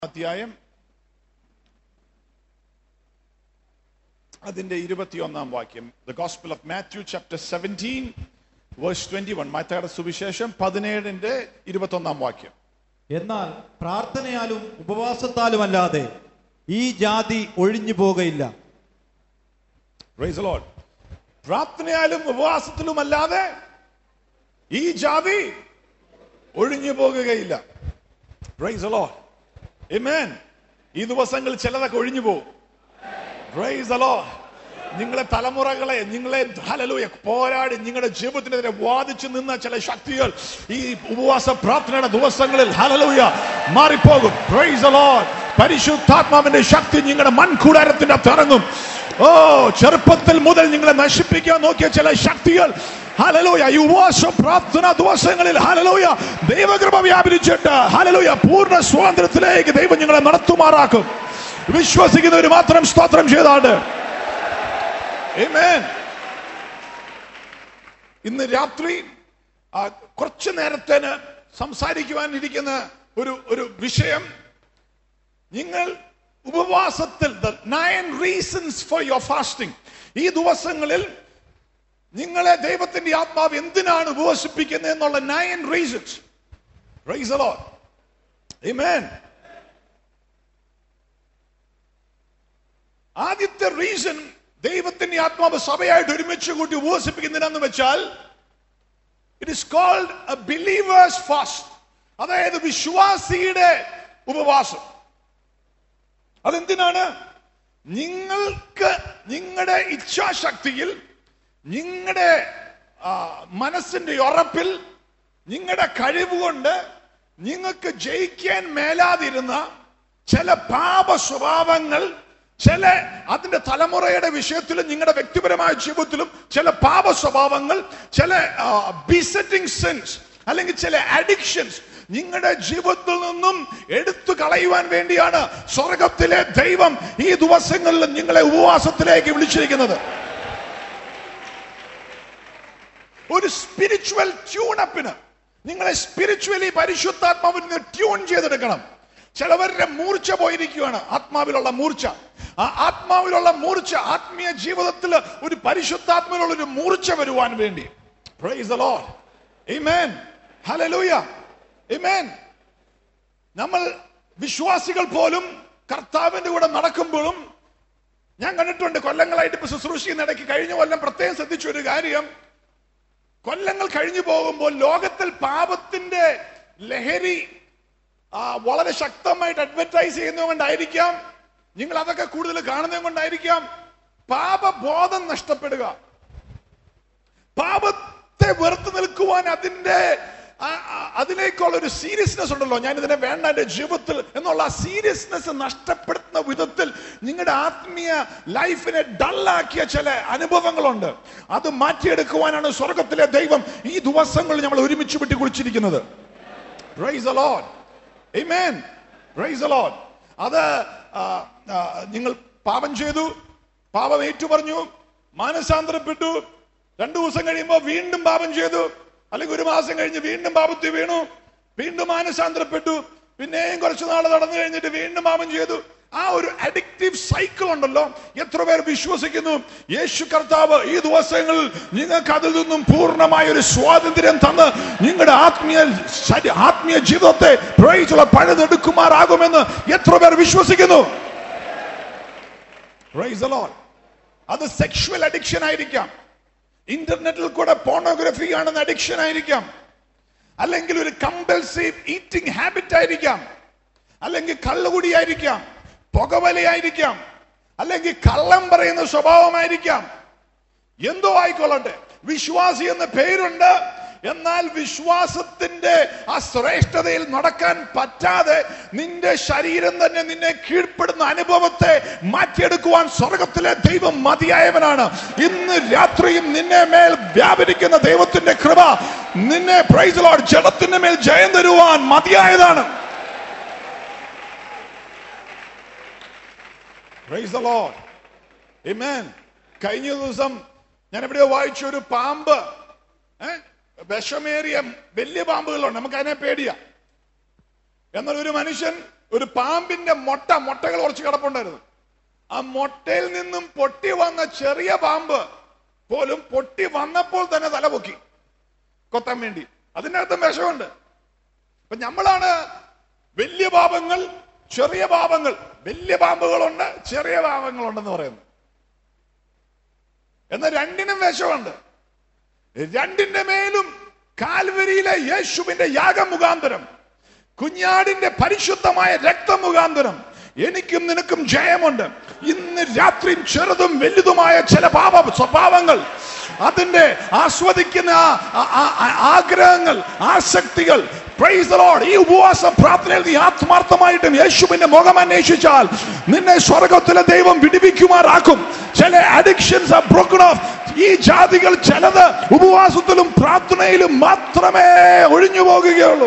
അധ്യായം അതിന്റെ ഇരുപത്തിയൊന്നാം വാക്യം the gospel of Matthew chapter seventeen verse twenty one മാത്തയുടെ സുവിശേഷം പതിനേഴിന്റെ ഇരുപത്തൊന്നാം വാക്യം എന്നാൽ പ്രാർത്ഥനയാലും ഉപവാസത്താലുമല്ലാതെ ഈ ജാതി ഒഴിഞ്ഞു പോകയില്ല Praise the Lord. പ്രാർത്ഥനയാലും ഉപവാസത്തിലും അല്ലാതെ ഈ ജാതി ഒഴിഞ്ഞു പോകുകയില്ല Praise the Lord. Amen. ഈ ദിവസങ്ങളിൽ ചിലതൊക്കെ ഒഴിഞ്ഞു പോകും Praise the Lord. നിങ്ങളെ തലമുറകളെ നിങ്ങളെ ഹലലൂയ പോരാടി നിങ്ങളുടെ ജീവിതത്തിനെതിരെ വാദിച്ചു നിന്ന ചില ശക്തികൾ ഈ ഉപവാസ പ്രാർത്ഥനയുടെ ദിവസങ്ങളിൽ ഹലലൂയ മാറിപ്പോകും Praise the Lord. പരിശുദ്ധാത്മാവിന്റെ ശക്തി നിങ്ങളുടെ മൺകൂടാരത്തിന്റെ അകത്ത് ഇറങ്ങും ഓ ചെറുപ്പത്തിൽ മുതൽ നിങ്ങളെ നശിപ്പിക്കാൻ നോക്കിയ ചില ശക്തികൾ ഹലലൂയ ഈ ഉപവാസ പ്രാർത്ഥന ദിവസങ്ങളിൽ ഹലലൂയ ദൈവകൃപ വ്യാപരിച്ചിട്ട് ഹലലൂയ പൂർണ്ണ സ്വാതന്ത്ര്യത്തിലേക്ക് ദൈവം നിങ്ങളെ നടത്തുമാറാക്കും വിശ്വസിക്കുന്നവർ മാത്രം സ്തോത്രം ചെയ്താണ്ട് Amen. ഇന്ന് രാത്രി ആ, കുറച്ചു നേരത്തേന് സംസാരിക്കുവാനിരിക്കുന്ന ഒരു ഒരു വിഷയം നിങ്ങൾ ഉപവാസത്തിൽ the nine reasons for your fasting ഈ ദിവസങ്ങളിൽ നിങ്ങളെ ദൈവത്തിന്റെ ആത്മാവ് എന്തിനാണ് ഉപവസിപ്പിക്കുന്നത് എന്നുള്ള nine reasons rise allow Amen. ആദ്യത്തെ റീസൺ ദൈവത്തിന്റെ ആത്മാവ് സഭയായിട്ട് ഒരുമിച്ച് കൂട്ടി ഉപവസിപ്പിക്കുന്നതിനെന്ന് വെച്ചാൽ it is called a believer's fast അതായത് വിശ്വാസിയുടെ ഉപവാസം അതെന്തിനാണ് നിങ്ങൾക്ക് നിങ്ങളുടെ ഇച്ഛാശക്തിയിൽ നിങ്ങളുടെ ആ, മനസ്സിന്റെ ഉറപ്പിൽ നിങ്ങളുടെ കഴിവ് കൊണ്ട് നിങ്ങൾക്ക് ജയിക്കാൻ മേലാതിരുന്ന ചില പാപ സ്വഭാവങ്ങൾ ചില അതിന്റെ തലമുറയുടെ വിഷയത്തിലും നിങ്ങളുടെ വ്യക്തിപരമായ ജീവിതത്തിലും ചില പാപ സ്വഭാവങ്ങൾ ചില ബിസെറ്റിംഗ് സെൻസ് അല്ലെങ്കിൽ ചില അഡിക്ഷൻസ് നിങ്ങളുടെ ജീവിതത്തിൽ നിന്നും എടുത്തു കളയുവാൻ വേണ്ടിയാണ് സ്വർഗത്തിലെ ദൈവം ഈ ദിവസങ്ങളിൽ നിങ്ങളെ ഉപവാസത്തിലേക്ക് വിളിച്ചിരിക്കുന്നത് ഒരു സ്പിരിച്വൽ ട്യൂണപ്പിന് നിങ്ങളെ സ്പിരിച്വലി പരിശുദ്ധാത്മാവിൽ നിന്ന് ട്യൂൺ ചെയ്തെടുക്കണം ചിലവരുടെ മൂർച്ച പോയിരിക്കുകയാണ് ആത്മാവിലുള്ള മൂർച്ച ആ ആത്മാവിലുള്ള മൂർച്ച ആത്മീയ ജീവിതത്തിൽ ഒരു പരിശുദ്ധാത്മാവിലുള്ള ഒരു മൂർച്ച വരുവാൻ വേണ്ടി Praise the Lord. Amen. Hallelujah. Amen. നമ്മൾ വിശ്വാസികൾ പോലും കർത്താവിന്റെ കൂടെ നടക്കുമ്പോഴും ഞാൻ കണ്ടിട്ടുണ്ട് കൊല്ലങ്ങളായിട്ട് ഇപ്പൊ ശുശ്രൂഷിക്കുന്ന ഇടയ്ക്ക് കഴിഞ്ഞ കൊല്ലം പ്രത്യേകം ശ്രദ്ധിച്ച ഒരു കാര്യം കൊല്ലങ്ങൾ കഴിഞ്ഞു പോകുമ്പോൾ ലോകത്തിൽ പാപത്തിന്റെ ലഹരി ആ, വളരെ ശക്തമായിട്ട് അഡ്വർടൈസ് ചെയ്യുന്നത് കൊണ്ടായിരിക്കാം നിങ്ങൾ അതൊക്കെ കൂടുതൽ കാണുന്നത് കൊണ്ടായിരിക്കാം പാപബോധം നഷ്ടപ്പെടുക പാപത്തെ വെറുത്ത് നിൽക്കുവാൻ അതിന്റെ ആ- ആ- അതിലേക്കുള്ള ഒരു സീരിയസ്നെസ് ഉണ്ടല്ലോ ഞാൻ ഇതിനെ വേണ്ട എന്റെ ജീവിതത്തിൽ എന്നുള്ള ആ സീരിയസ്നെസ് നഷ്ടപ്പെടുത്തുന്ന വിധത്തിൽ നിങ്ങളുടെ ആത്മീയ ലൈഫിനെ ഡള്ളാക്കിയ ചില അനുഭവങ്ങളുണ്ട് അത് മാറ്റിയെടുക്കുവാനാണ് സ്വർഗത്തിലെ ദൈവം ഈ ദിവസങ്ങളിൽ നമ്മൾ ഒരുമിച്ച് വിട്ടി കുളിച്ചിരിക്കുന്നത് Praise the Lord. Amen. Praise the Lord. അത് ആ, ആ, നിങ്ങൾ പാപം ചെയ്തു പാപം ഏറ്റു പറഞ്ഞു മാനസാന്തരപ്പെട്ടു രണ്ടു ദിവസം കഴിയുമ്പോൾ വീണ്ടും പാപം ചെയ്തു അല്ലെങ്കിൽ ഒരു മാസം കഴിഞ്ഞ് വീണ്ടും പാപത്തിൽ വീണു വീണ്ടും മാനസാന്തരപ്പെട്ടു പിന്നെയും കുറച്ചു നാൾ നടന്നു കഴിഞ്ഞിട്ട് വീണ്ടും പാപം ചെയ്തു ആ ഒരു അഡിക്റ്റീവ് സൈക്കിൾ ഉണ്ടല്ലോ എത്ര പേർ വിശ്വസിക്കുന്നു യേശു കർത്താവ് ഈ ദിവസങ്ങളിൽ നിങ്ങൾക്ക് അതിൽ നിന്നും പൂർണ്ണമായ ഒരു സ്വാതന്ത്ര്യം തന്ന് നിങ്ങളുടെ ആത്മീയ ശരി- ആത്മീയ ജീവിതത്തെ പ്രയോഗിച്ചുള്ള പഴുതെടുക്കുമാറാകുമെന്ന് എത്ര പേർ വിശ്വസിക്കുന്നു Praise the Lord. അത് സെക്ഷുവൽ അഡിക്ഷൻ ആയിരിക്കാം ഇന്റർനെറ്റിൽ കൂടെ പോണോഗ്രഫി കാണുന്ന അഡിക്ഷൻ ആയിരിക്കാം അല്ലെങ്കിൽ ഒരു കമ്പൽസീവ് ഈറ്റിംഗ് ഹാബിറ്റ് ആയിരിക്കാം അല്ലെങ്കിൽ കള്ളുകുടിയായിരിക്കാം പുകവലയായിരിക്കാം അല്ലെങ്കിൽ കള്ളം പറയുന്ന സ്വഭാവമായിരിക്കാം എന്തോ ആയിക്കൊള്ളട്ടെ വിശ്വാസി എന്ന പേരുണ്ട് എന്നാൽ വിശ്വാസത്തിന്റെ ആ ശ്രേഷ്ഠതയിൽ നടക്കാൻ പറ്റാതെ നിന്റെ ശരീരം തന്നെ നിന്നെ കീഴ്പ്പെടുന്ന അനുഭവത്തെ മാറ്റിയെടുക്കുവാൻ സ്വർഗത്തിലെ ദൈവം മതിയായവനാണ് ഇന്ന് രാത്രിയും നിന്നെ മേൽ വ്യാപരിക്കുന്ന ദൈവത്തിന്റെ കൃപ നിന്നെ പ്രൈസ് ലോഡ് ജഡത്തിന്റെ മേൽ ജയം തരുവാൻ മതിയായതാണ് പ്രൈസ് ദ ലോഡ് Amen. കഴിഞ്ഞ ദിവസം ഞാൻ എവിടെയോ വായിച്ച ഒരു പാമ്പ് ഏ? വിഷമേറിയ വലിയ പാമ്പുകളുണ്ട് നമുക്ക് അതിനെ പേടിയാ എന്നാൽ ഒരു മനുഷ്യൻ ഒരു പാമ്പിന്റെ മുട്ട മുട്ടകൾ കുറച്ച് കിടപ്പുണ്ടായിരുന്നു ആ മുട്ടയിൽ നിന്നും പൊട്ടി വന്ന ചെറിയ പാമ്പ് പോലും പൊട്ടി വന്നപ്പോൾ തന്നെ തല പൊക്കി കൊത്താൻ വേണ്ടി അതിനകത്തും വിഷമുണ്ട് അപ്പൊ നമ്മളാണ് വലിയ പാപങ്ങൾ ചെറിയ പാപങ്ങൾ വലിയ പാമ്പുകളുണ്ട് ചെറിയ പാപങ്ങളുണ്ടെന്ന് പറയുന്നു എന്നാൽ രണ്ടിനും വിഷമുണ്ട് രണ്ടിന്റെ മേലും കാൽവരിയിലെ യേശുവിന്റെ യാഗം മുഖാന്തരം കുഞ്ഞാടിന്റെ പരിശുദ്ധമായ രക്തം മുഖാന്തരം എനിക്കും നിനക്കും ജയമുണ്ട് ഇന്ന് രാത്രി ചെറുതും വലുതുമായ ചില പാപ സ്വഭാവങ്ങൾ അതിന്റെ ആസ്വദിക്കുന്ന ആ- ആ- ആ- ആഗ്രഹങ്ങൾ ആസക്തികൾ Praise the Lord. ഈ ഉപവാസ പ്രാർത്ഥനയിൽ നീ ആത്മാർത്ഥമായിട്ടും യേശുവിന്റെ മുഖം അന്വേഷിച്ചാൽ നിന്നെ സ്വർഗത്തിലെ ദൈവം വിടിവിക്കുമാറാക്കും ചില അഡിക്ഷൻസ് ആർ ബ്രോക്കൺ ഓഫ് ഈ ജാതികൾ ചിലത് ഉപവാസത്തിലും പ്രാർത്ഥനയിലും മാത്രമേ ഒഴിഞ്ഞു പോകുകയുള്ളൂ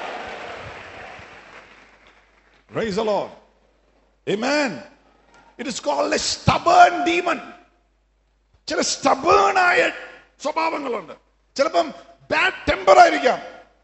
Praise the Lord. Amen. It is called a stubborn demon. ചില stubborn ആയ സ്വഭാവങ്ങളുണ്ട് ചിലപ്പം ബാഡ് ടെമ്പർ ആയിരിക്കാം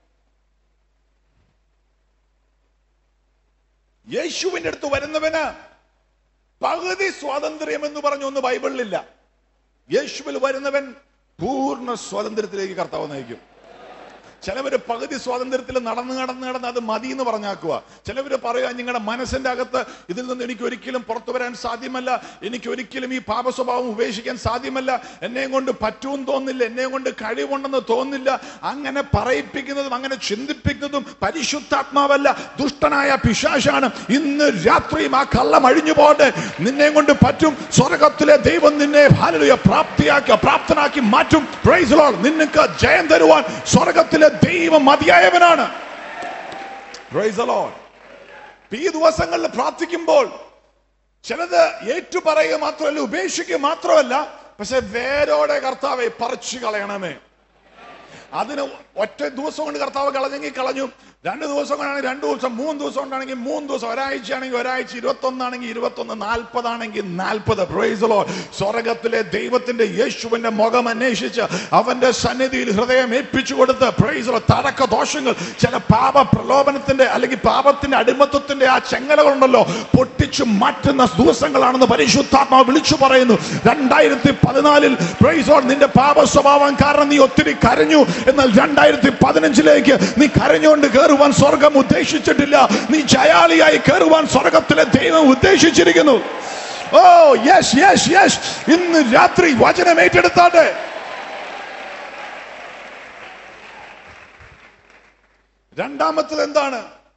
യേശുവിന്റെ അടുത്ത് വരുന്നവന് പകുതി സ്വാതന്ത്ര്യം എന്ന് പറഞ്ഞ ഒന്ന് ബൈബിളിലില്ല യേശുവിൽ വരുന്നവൻ പൂർണ്ണ സ്വാതന്ത്ര്യത്തിലേക്ക് കർത്താവ് നയിക്കും ചിലവര് പകുതി സ്വാതന്ത്ര്യത്തിൽ നടന്ന് നടന്ന് നടന്ന് അത് മതി എന്ന് പറഞ്ഞാക്കുക ചിലവര് പറയുക നിങ്ങളുടെ മനസ്സിന്റെ അകത്ത് ഇതിൽ നിന്ന് എനിക്ക് ഒരിക്കലും പുറത്തു വരാൻ സാധ്യമല്ല എനിക്ക് ഒരിക്കലും ഈ പാപ സ്വഭാവം ഉപേക്ഷിക്കാൻ സാധ്യമല്ല എന്നെ കൊണ്ട് പറ്റുമെന്ന് തോന്നില്ല എന്നെ കൊണ്ട് കഴിവുണ്ടെന്ന് തോന്നില്ല അങ്ങനെ പറയിപ്പിക്കുന്നതും അങ്ങനെ ചിന്തിപ്പിക്കുന്നതും പരിശുദ്ധാത്മാവല്ല ദുഷ്ടനായ പിശാശാണ് ഇന്ന് രാത്രിയും ആ കള്ളം അഴിഞ്ഞു പോട്ടെ നിന്നെ കൊണ്ട് പറ്റും സ്വർഗത്തിലെ ദൈവം നിന്നെ ഹാലലുയ പ്രാപ്തിയാക്കി പ്രാപ്തനാക്കി മാറ്റും പ്രൈസ് ലോർഡ് നിനക്ക് ജയം തരുവാൻ സ്വർഗത്തിലെ ദൈവം മതിയായവനാണ് പ്രൈസ് ലോർഡ് ഈ ദിവസങ്ങളിൽ പ്രാർത്ഥിക്കുമ്പോൾ ചിലത് ഏറ്റുപറയുക മാത്രമല്ല ഉപേക്ഷിക്കുക മാത്രമല്ല പക്ഷെ വേരോടെ കർത്താവെ പറിച്ചു കളയണമേ അതിന് ഒറ്റ ദിവസം കൊണ്ട് കർത്താവ് കളഞ്ഞെങ്കിൽ കളഞ്ഞു രണ്ട് ദിവസം കൊണ്ടാണെങ്കിൽ രണ്ട് ദിവസം മൂന്ന് ദിവസം കൊണ്ടാണെങ്കിൽ മൂന്ന് ദിവസം ഒരാഴ്ച ആണെങ്കിൽ ഒരാഴ്ച ഇരുപത്തൊന്നാണെങ്കിൽ ഇരുപത്തൊന്ന് നാൽപ്പതാണെങ്കിൽ നാൽപ്പത് പ്രൈസലോ സ്വർഗത്തിലെ ദൈവത്തിന്റെ യേശുവിന്റെ മുഖം അന്വേഷിച്ച് അവന്റെ സന്നിധിയിൽ ഹൃദയം ഏൽപ്പിച്ചു കൊടുത്ത് പ്രൈസലോ തടക്ക ദോഷങ്ങൾ ചില പാപ പ്രലോഭനത്തിന്റെ അല്ലെങ്കിൽ പാപത്തിന്റെ അടിമത്വത്തിന്റെ ആ ചെങ്ങലകളുണ്ടല്ലോ പൊട്ടിച്ചു മാറ്റുന്ന ദിവസങ്ങളാണെന്ന് പരിശുദ്ധാത്മാവ് വിളിച്ചു പറയുന്നു രണ്ടായിരത്തി പതിനാലിൽ പ്രൈസോൺ നിന്റെ പാപ സ്വഭാവം കാരണം നീ ഒത്തിരി കരഞ്ഞു എന്നാൽ രണ്ടായിരത്തി പതിനഞ്ചിലേക്ക് നീ കരഞ്ഞുകൊണ്ട് കയറുവാൻ സ്വർഗം ഉദ്ദേശിച്ചിട്ടില്ല നീ ജയാളിയായി കയറുവാൻ സ്വർഗത്തിലെ ദൈവം ഉദ്ദേശിച്ചിരിക്കുന്നു ഓ യെസ് യെസ് യെസ് ഇന്ന് രാത്രി വചനം ഏറ്റെടുത്താട്ടെ രണ്ടാമത്തത് എന്താണ്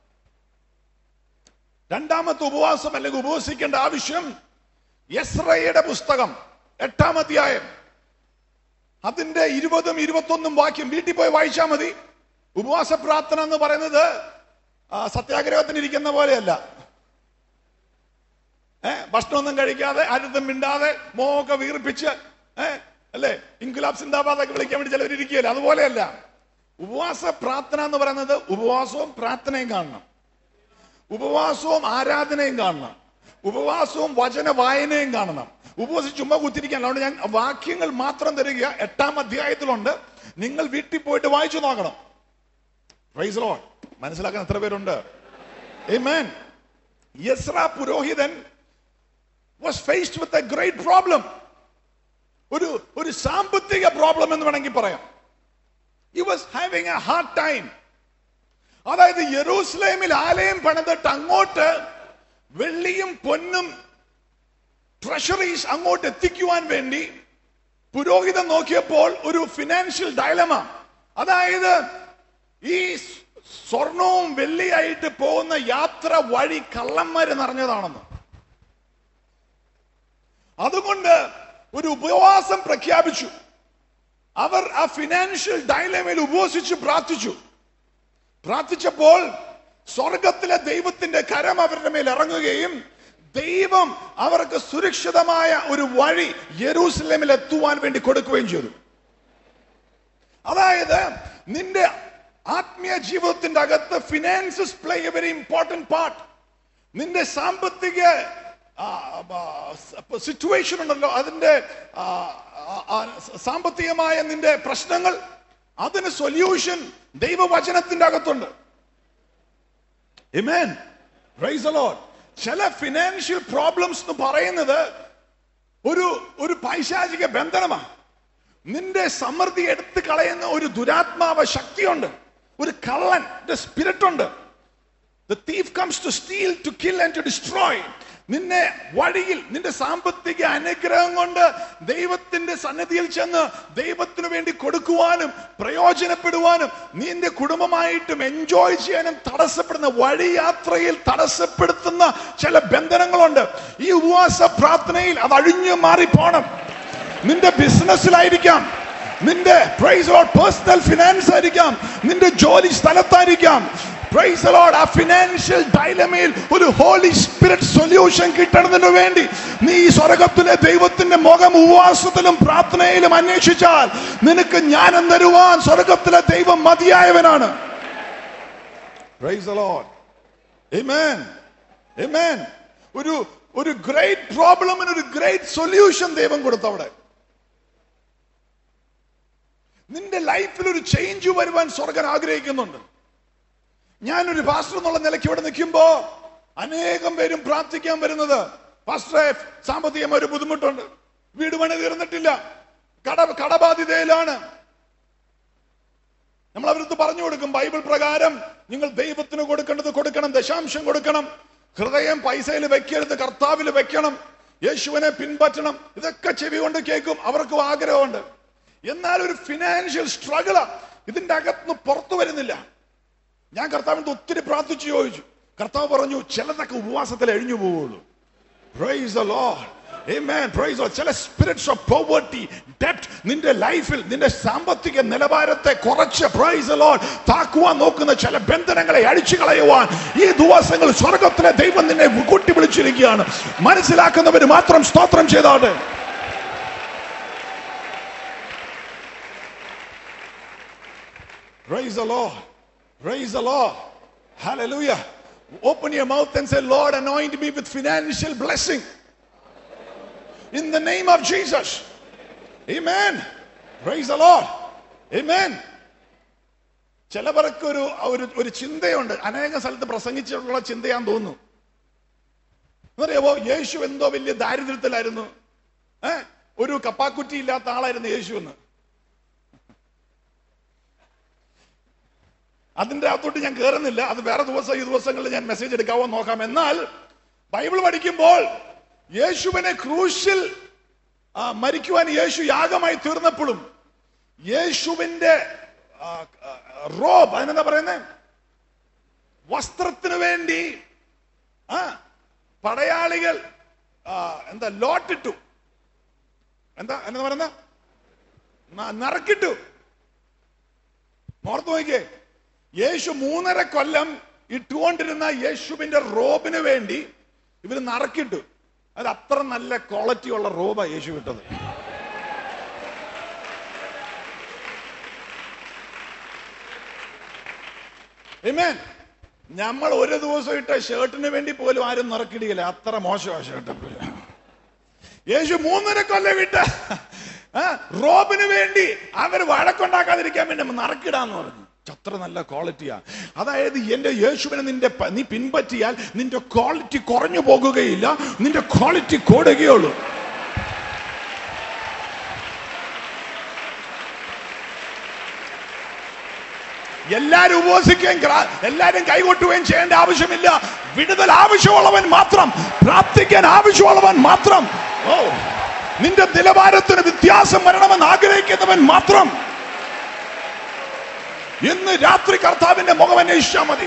രണ്ടാമത്തെ ഉപവാസം അല്ലെങ്കിൽ ഉപവസിക്കേണ്ട ആവശ്യം യസ്രയുടെ പുസ്തകം എട്ടാം അധ്യായം അതിന്റെ ഇരുപതും ഇരുപത്തൊന്നും വാക്യം വീട്ടിൽ പോയി വായിച്ചാൽ മതി ഉപവാസ പ്രാർത്ഥന എന്ന് പറയുന്നത് ആ, സത്യാഗ്രഹത്തിന് ഇരിക്കുന്ന പോലെയല്ല ഏ ഭക്ഷണമൊന്നും കഴിക്കാതെ ആരും മിണ്ടാതെ മോഹമൊക്കെ വീർപ്പിച്ച് ഏ അല്ലേ ഇൻകുലാബ് സിന്ദാബാദൊക്കെ വിളിക്കാൻ വേണ്ടി ചിലവർ ഇരിക്കുകയല്ലേ അതുപോലെയല്ല ഉപവാസ പ്രാർത്ഥന എന്ന് പറയുന്നത് ഉപവാസവും പ്രാർത്ഥനയും കാണണം ഉപവാസവും ആരാധനയും കാണണം ഉപവാസവും വചന വായനയും കാണണം ഉപവസിച്ച് ചുമ്മാ കുത്തിരിക്കാൻ അതുകൊണ്ട് ഞാൻ വാക്യങ്ങൾ മാത്രം തരിക എട്ടാം അധ്യായത്തിലുണ്ട് നിങ്ങൾ വീട്ടിൽ പോയിട്ട് വായിച്ചു നോക്കണം പ്രൈസ് ലോർഡ് മനസ്സിലാക്കാൻ എത്ര പേരുണ്ട് Amen. യസ്ര പുരോഹിതൻ was faced with a great problem ഒരു ഒരു സാമ്പത്തിക പ്രോബ്ലം എന്ന് വേണമെങ്കിൽ പറയാം he was having a hard time അതായത് യെറൂസലേമിൽ ആലയം പണിതിട്ട് അങ്ങോട്ട് വെള്ളിയും പൊന്നും ട്രഷറീസ് അങ്ങോട്ട് എത്തിക്കുവാൻ വേണ്ടി പുരോഹിതൻ നോക്കിയപ്പോൾ ഒരു ഫിനാൻഷ്യൽ ഡയലമ അതായത് ഈ സ്വർണവും വെള്ളിയായിട്ട് പോകുന്ന യാത്ര വഴി കള്ളന്മാര് നിറഞ്ഞതാണെന്ന് അതുകൊണ്ട് ഒരു ഉപവാസം പ്രഖ്യാപിച്ചു അവർ ആ ഫിനാൻഷ്യൽ ഡയലമയിൽ ഉപവസിച്ച് പ്രാർത്ഥിച്ചു പ്രാർത്ഥിച്ചപ്പോൾ സ്വർഗത്തിലെ ദൈവത്തിന്റെ കരം അവരുടെ മേൽ ഇറങ്ങുകയും ദൈവം അവർക്ക് സുരക്ഷിതമായ ഒരു വഴി യെരൂസലേമിൽ എത്തുവാൻ വേണ്ടി കൊടുക്കുകയും ചെയ്തു അതായത് നിന്റെ ആത്മീയ ജീവിതത്തിന്റെ അകത്ത് finances play a very important part നിന്റെ സാമ്പത്തിക സിറ്റുവേഷൻ ഉണ്ടല്ലോ അതിന്റെ ആ, ആ, ആ, സാമ്പത്തികമായ നിന്റെ പ്രശ്നങ്ങൾ അതിന് സൊല്യൂഷൻ ദൈവവചനത്തിന്റെ അകത്തുണ്ട് Amen. Praise the Lord. ചില ഫിനാൻഷ്യൽ പ്രോബ്ലംസ് എന്ന് പറയുന്നത് ഒരു ഒരു പൈശാചിക ബന്ധനമാണ് നിന്റെ സമൃദ്ധി എടുത്തു കളയുന്ന ഒരു ദുരാത്മാവ ശക്തിയുണ്ട് ഒരു കള്ളൻ സ്പിരിറ്റ് ഉണ്ട് The thief comes to steal, to kill and to destroy. നിന്നെ വഴിയിൽ നിന്റെ സാമ്പത്തിക അനുഗ്രഹം കൊണ്ട് ദൈവത്തിന്റെ സന്നിധിയിൽ ചെന്ന് ദൈവത്തിനു വേണ്ടി കൊടുക്കുവാനും പ്രയോജനപ്പെടുവാനും നിന്റെ കുടുംബമായിട്ടും എൻജോയ് ചെയ്യാനും തടസ്സപ്പെടുന്ന വഴിയാത്രയിൽ തടസ്സപ്പെടുത്തുന്ന ചില ബന്ധനങ്ങളുണ്ട് ഈ ഉപവാസ പ്രാർത്ഥനയിൽ അത് അഴിഞ്ഞു മാറി പോണം നിന്റെ ബിസിനസ്സിലായിരിക്കാം നിന്റെ പ്രൈസ് പേഴ്സണൽ ഫിനാൻസ് ആയിരിക്കാം നിന്റെ ജോലി സ്ഥലത്തായിരിക്കാം പ്രൈസ് ലോഡ് ആ ഫിനാൻഷ്യൽ ഡൈലമയിൽ ഒരു ഹോളി സ്പിരിറ്റ് സൊല്യൂഷൻ കിട്ടണതിനു വേണ്ടി നീ ഈ സ്വർഗത്തിലെ ദൈവത്തിന്റെ മുഖം ഉപവാസത്തിലും പ്രാർത്ഥനയിലും അന്വേഷിച്ചാൽ നിനക്ക് ജ്ഞാനം തരുവാൻ സ്വർഗത്തിലെ ദൈവം മതിയായവനാണ് പ്രൈസ് ലോഡ് Amen. Amen. ഒരു ഒരു ഗ്രേറ്റ് പ്രോബ്ലമിന് ഒരു ഗ്രേറ്റ് സൊല്യൂഷൻ ദൈവം കൊടുത്തു അവിടെ നിന്റെ ലൈഫിൽ ഒരു ചേഞ്ച് വരുവാൻ സ്വർഗൻ ആഗ്രഹിക്കുന്നുണ്ട് ഞാനൊരു പാസ്റ്റർ എന്നുള്ള നിലയ്ക്ക് ഇവിടെ നിൽക്കുമ്പോ അനേകം പേരും പ്രാർത്ഥിക്കാൻ വരുന്നത് പാസ്റ്ററെ സാമ്പത്തികമായ ഒരു ബുദ്ധിമുട്ടുണ്ട് വീട് പണി തീർന്നിട്ടില്ല കട കടബാധിതയിലാണ് നമ്മൾ അവരടുത്ത് പറഞ്ഞു കൊടുക്കും ബൈബിൾ പ്രകാരം നിങ്ങൾ ദൈവത്തിന് കൊടുക്കേണ്ടത് കൊടുക്കണം ദശാംശം കൊടുക്കണം ഹൃദയം പൈസയിൽ വെക്കരുത് കർത്താവിൽ വെക്കണം യേശുവിനെ പിൻപറ്റണം ഇതൊക്കെ ചെവി കൊണ്ട് കേൾക്കും അവർക്കും ആഗ്രഹമുണ്ട് എന്നാൽ ഒരു ഫിനാൻഷ്യൽ സ്ട്രഗിള് ഇതിന്റെ അകത്തുനിന്ന് പുറത്തു വരുന്നില്ല ഞാൻ കർത്താവിന്റെ ഒത്തിരി പ്രാർത്ഥിച്ചു ചോദിച്ചു കർത്താവ് പറഞ്ഞു ചിലതൊക്കെ ഉപവാസത്തിൽ എഴിഞ്ഞു പോവുള്ളൂ Praise the Lord. Amen. Praise the Lord. ചില സ്പിരിറ്റ്സ് ഓഫ് പോവർട്ടി ഡെപ്റ്റ് നിന്റെ ലൈഫിൽ നിന്റെ സാമ്പത്തിക നിലവാരത്തെ കുറച്ച് പ്രൈസ് ലോഡ് താക്കുവാൻ നോക്കുന്ന ചില ബന്ധനങ്ങളെ അഴിച്ചു കളയുവാൻ ഈ ദിവസങ്ങൾ സ്വർഗത്തിലെ ദൈവം നിന്നെ കൂട്ടി വിളിച്ചിരിക്കുകയാണ് മനസ്സിലാക്കുന്നവർ മാത്രം സ്തോത്രം ചെയ്താട്ടെ Praise the Lord. Praise the Lord. Hallelujah. Open your mouth and say, Lord, anoint me with financial blessing. In the name of Jesus. Amen. Praise the Lord. Amen. ചിലവർക്ക് ഒരു ഒരു ഒരു ചിന്തയുണ്ട് അനേക സ്ഥലത്ത് പ്രസംഗിച്ചിട്ടുള്ള ചിന്തയാന്ന് തോന്നുന്നു എന്നറിയാവോ യേശു എന്തോ വലിയ ദാരിദ്ര്യത്തിലായിരുന്നു ഏ ഒരു കപ്പാക്കുറ്റി ഇല്ലാത്ത ആളായിരുന്നു യേശു എന്ന് അതിന്റെ അകത്തോട്ട് ഞാൻ കയറുന്നില്ല അത് വേറെ ദിവസം ഈ ദിവസങ്ങളിൽ ഞാൻ മെസ്സേജ് എടുക്കാവോ നോക്കാം എന്നാൽ ബൈബിൾ പഠിക്കുമ്പോൾ യേശുവിനെ ക്രൂശിൽ ആ, മരിക്കുവാൻ യേശു യാഗമായി തീർന്നപ്പോഴും യേശുവിന്റെ ആ, ആ, റോബ് അതിനെന്താ പറയുന്നത് വസ്ത്രത്തിന് വേണ്ടി ആ പടയാളികൾ ആ, എന്താ ലോട്ടിട്ടു എന്താ എന്താ പറയുന്ന നറക്കിട്ടു ഓർത്ത് നോക്കിയേ യേശു മൂന്നര കൊല്ലം ഇട്ടുകൊണ്ടിരുന്ന യേശുവിന്റെ റോബിന് വേണ്ടി ഇവര് നറക്കിട്ടു അത് അത്ര നല്ല ക്വാളിറ്റി ഉള്ള റോബാ യേശു വിട്ടത് Amen. നമ്മൾ ഒരു ദിവസം ഇട്ട ഷർട്ടിന് വേണ്ടി പോലും ആരും നിറക്കിടിയില്ല അത്ര മോശമാണ് ഷർട്ട് യേശു മൂന്നര കൊല്ലം വിട്ട ആ, റോബിന് വേണ്ടി അവർ വഴക്കുണ്ടാക്കാതിരിക്കാൻ വേണ്ടി നമ്മൾ നറക്കിടാന്ന് പറഞ്ഞു അത്ര നല്ല ക്വാളിറ്റിയാ അതായത് എന്റെ യേശുവിനെ നിന്റെ പ- നീ പിൻപറ്റിയാൽ നിന്റെ ക്വാളിറ്റി കുറഞ്ഞു പോകുകയില്ല നിന്റെ ക്വാളിറ്റി കൂടുകയുള്ളൂ എല്ലാരും ഉപവസിക്കുകയും ഗ്രാ- എല്ലാരും കൈകൊട്ടുകയും ചെയ്യേണ്ട ആവശ്യമില്ല വിടുതൽ ആവശ്യമുള്ളവൻ മാത്രം പ്രാർത്ഥിക്കാൻ ആവശ്യമുള്ളവൻ മാത്രം ഓ നിന്റെ നിലവാരത്തിന് വ്യത്യാസം വരണമെന്ന് ആഗ്രഹിക്കുന്നവൻ മാത്രം ഇന്ന് രാത്രി കർത്താവിന്റെ മുഖം അന്വേഷിച്ചാൽ മതി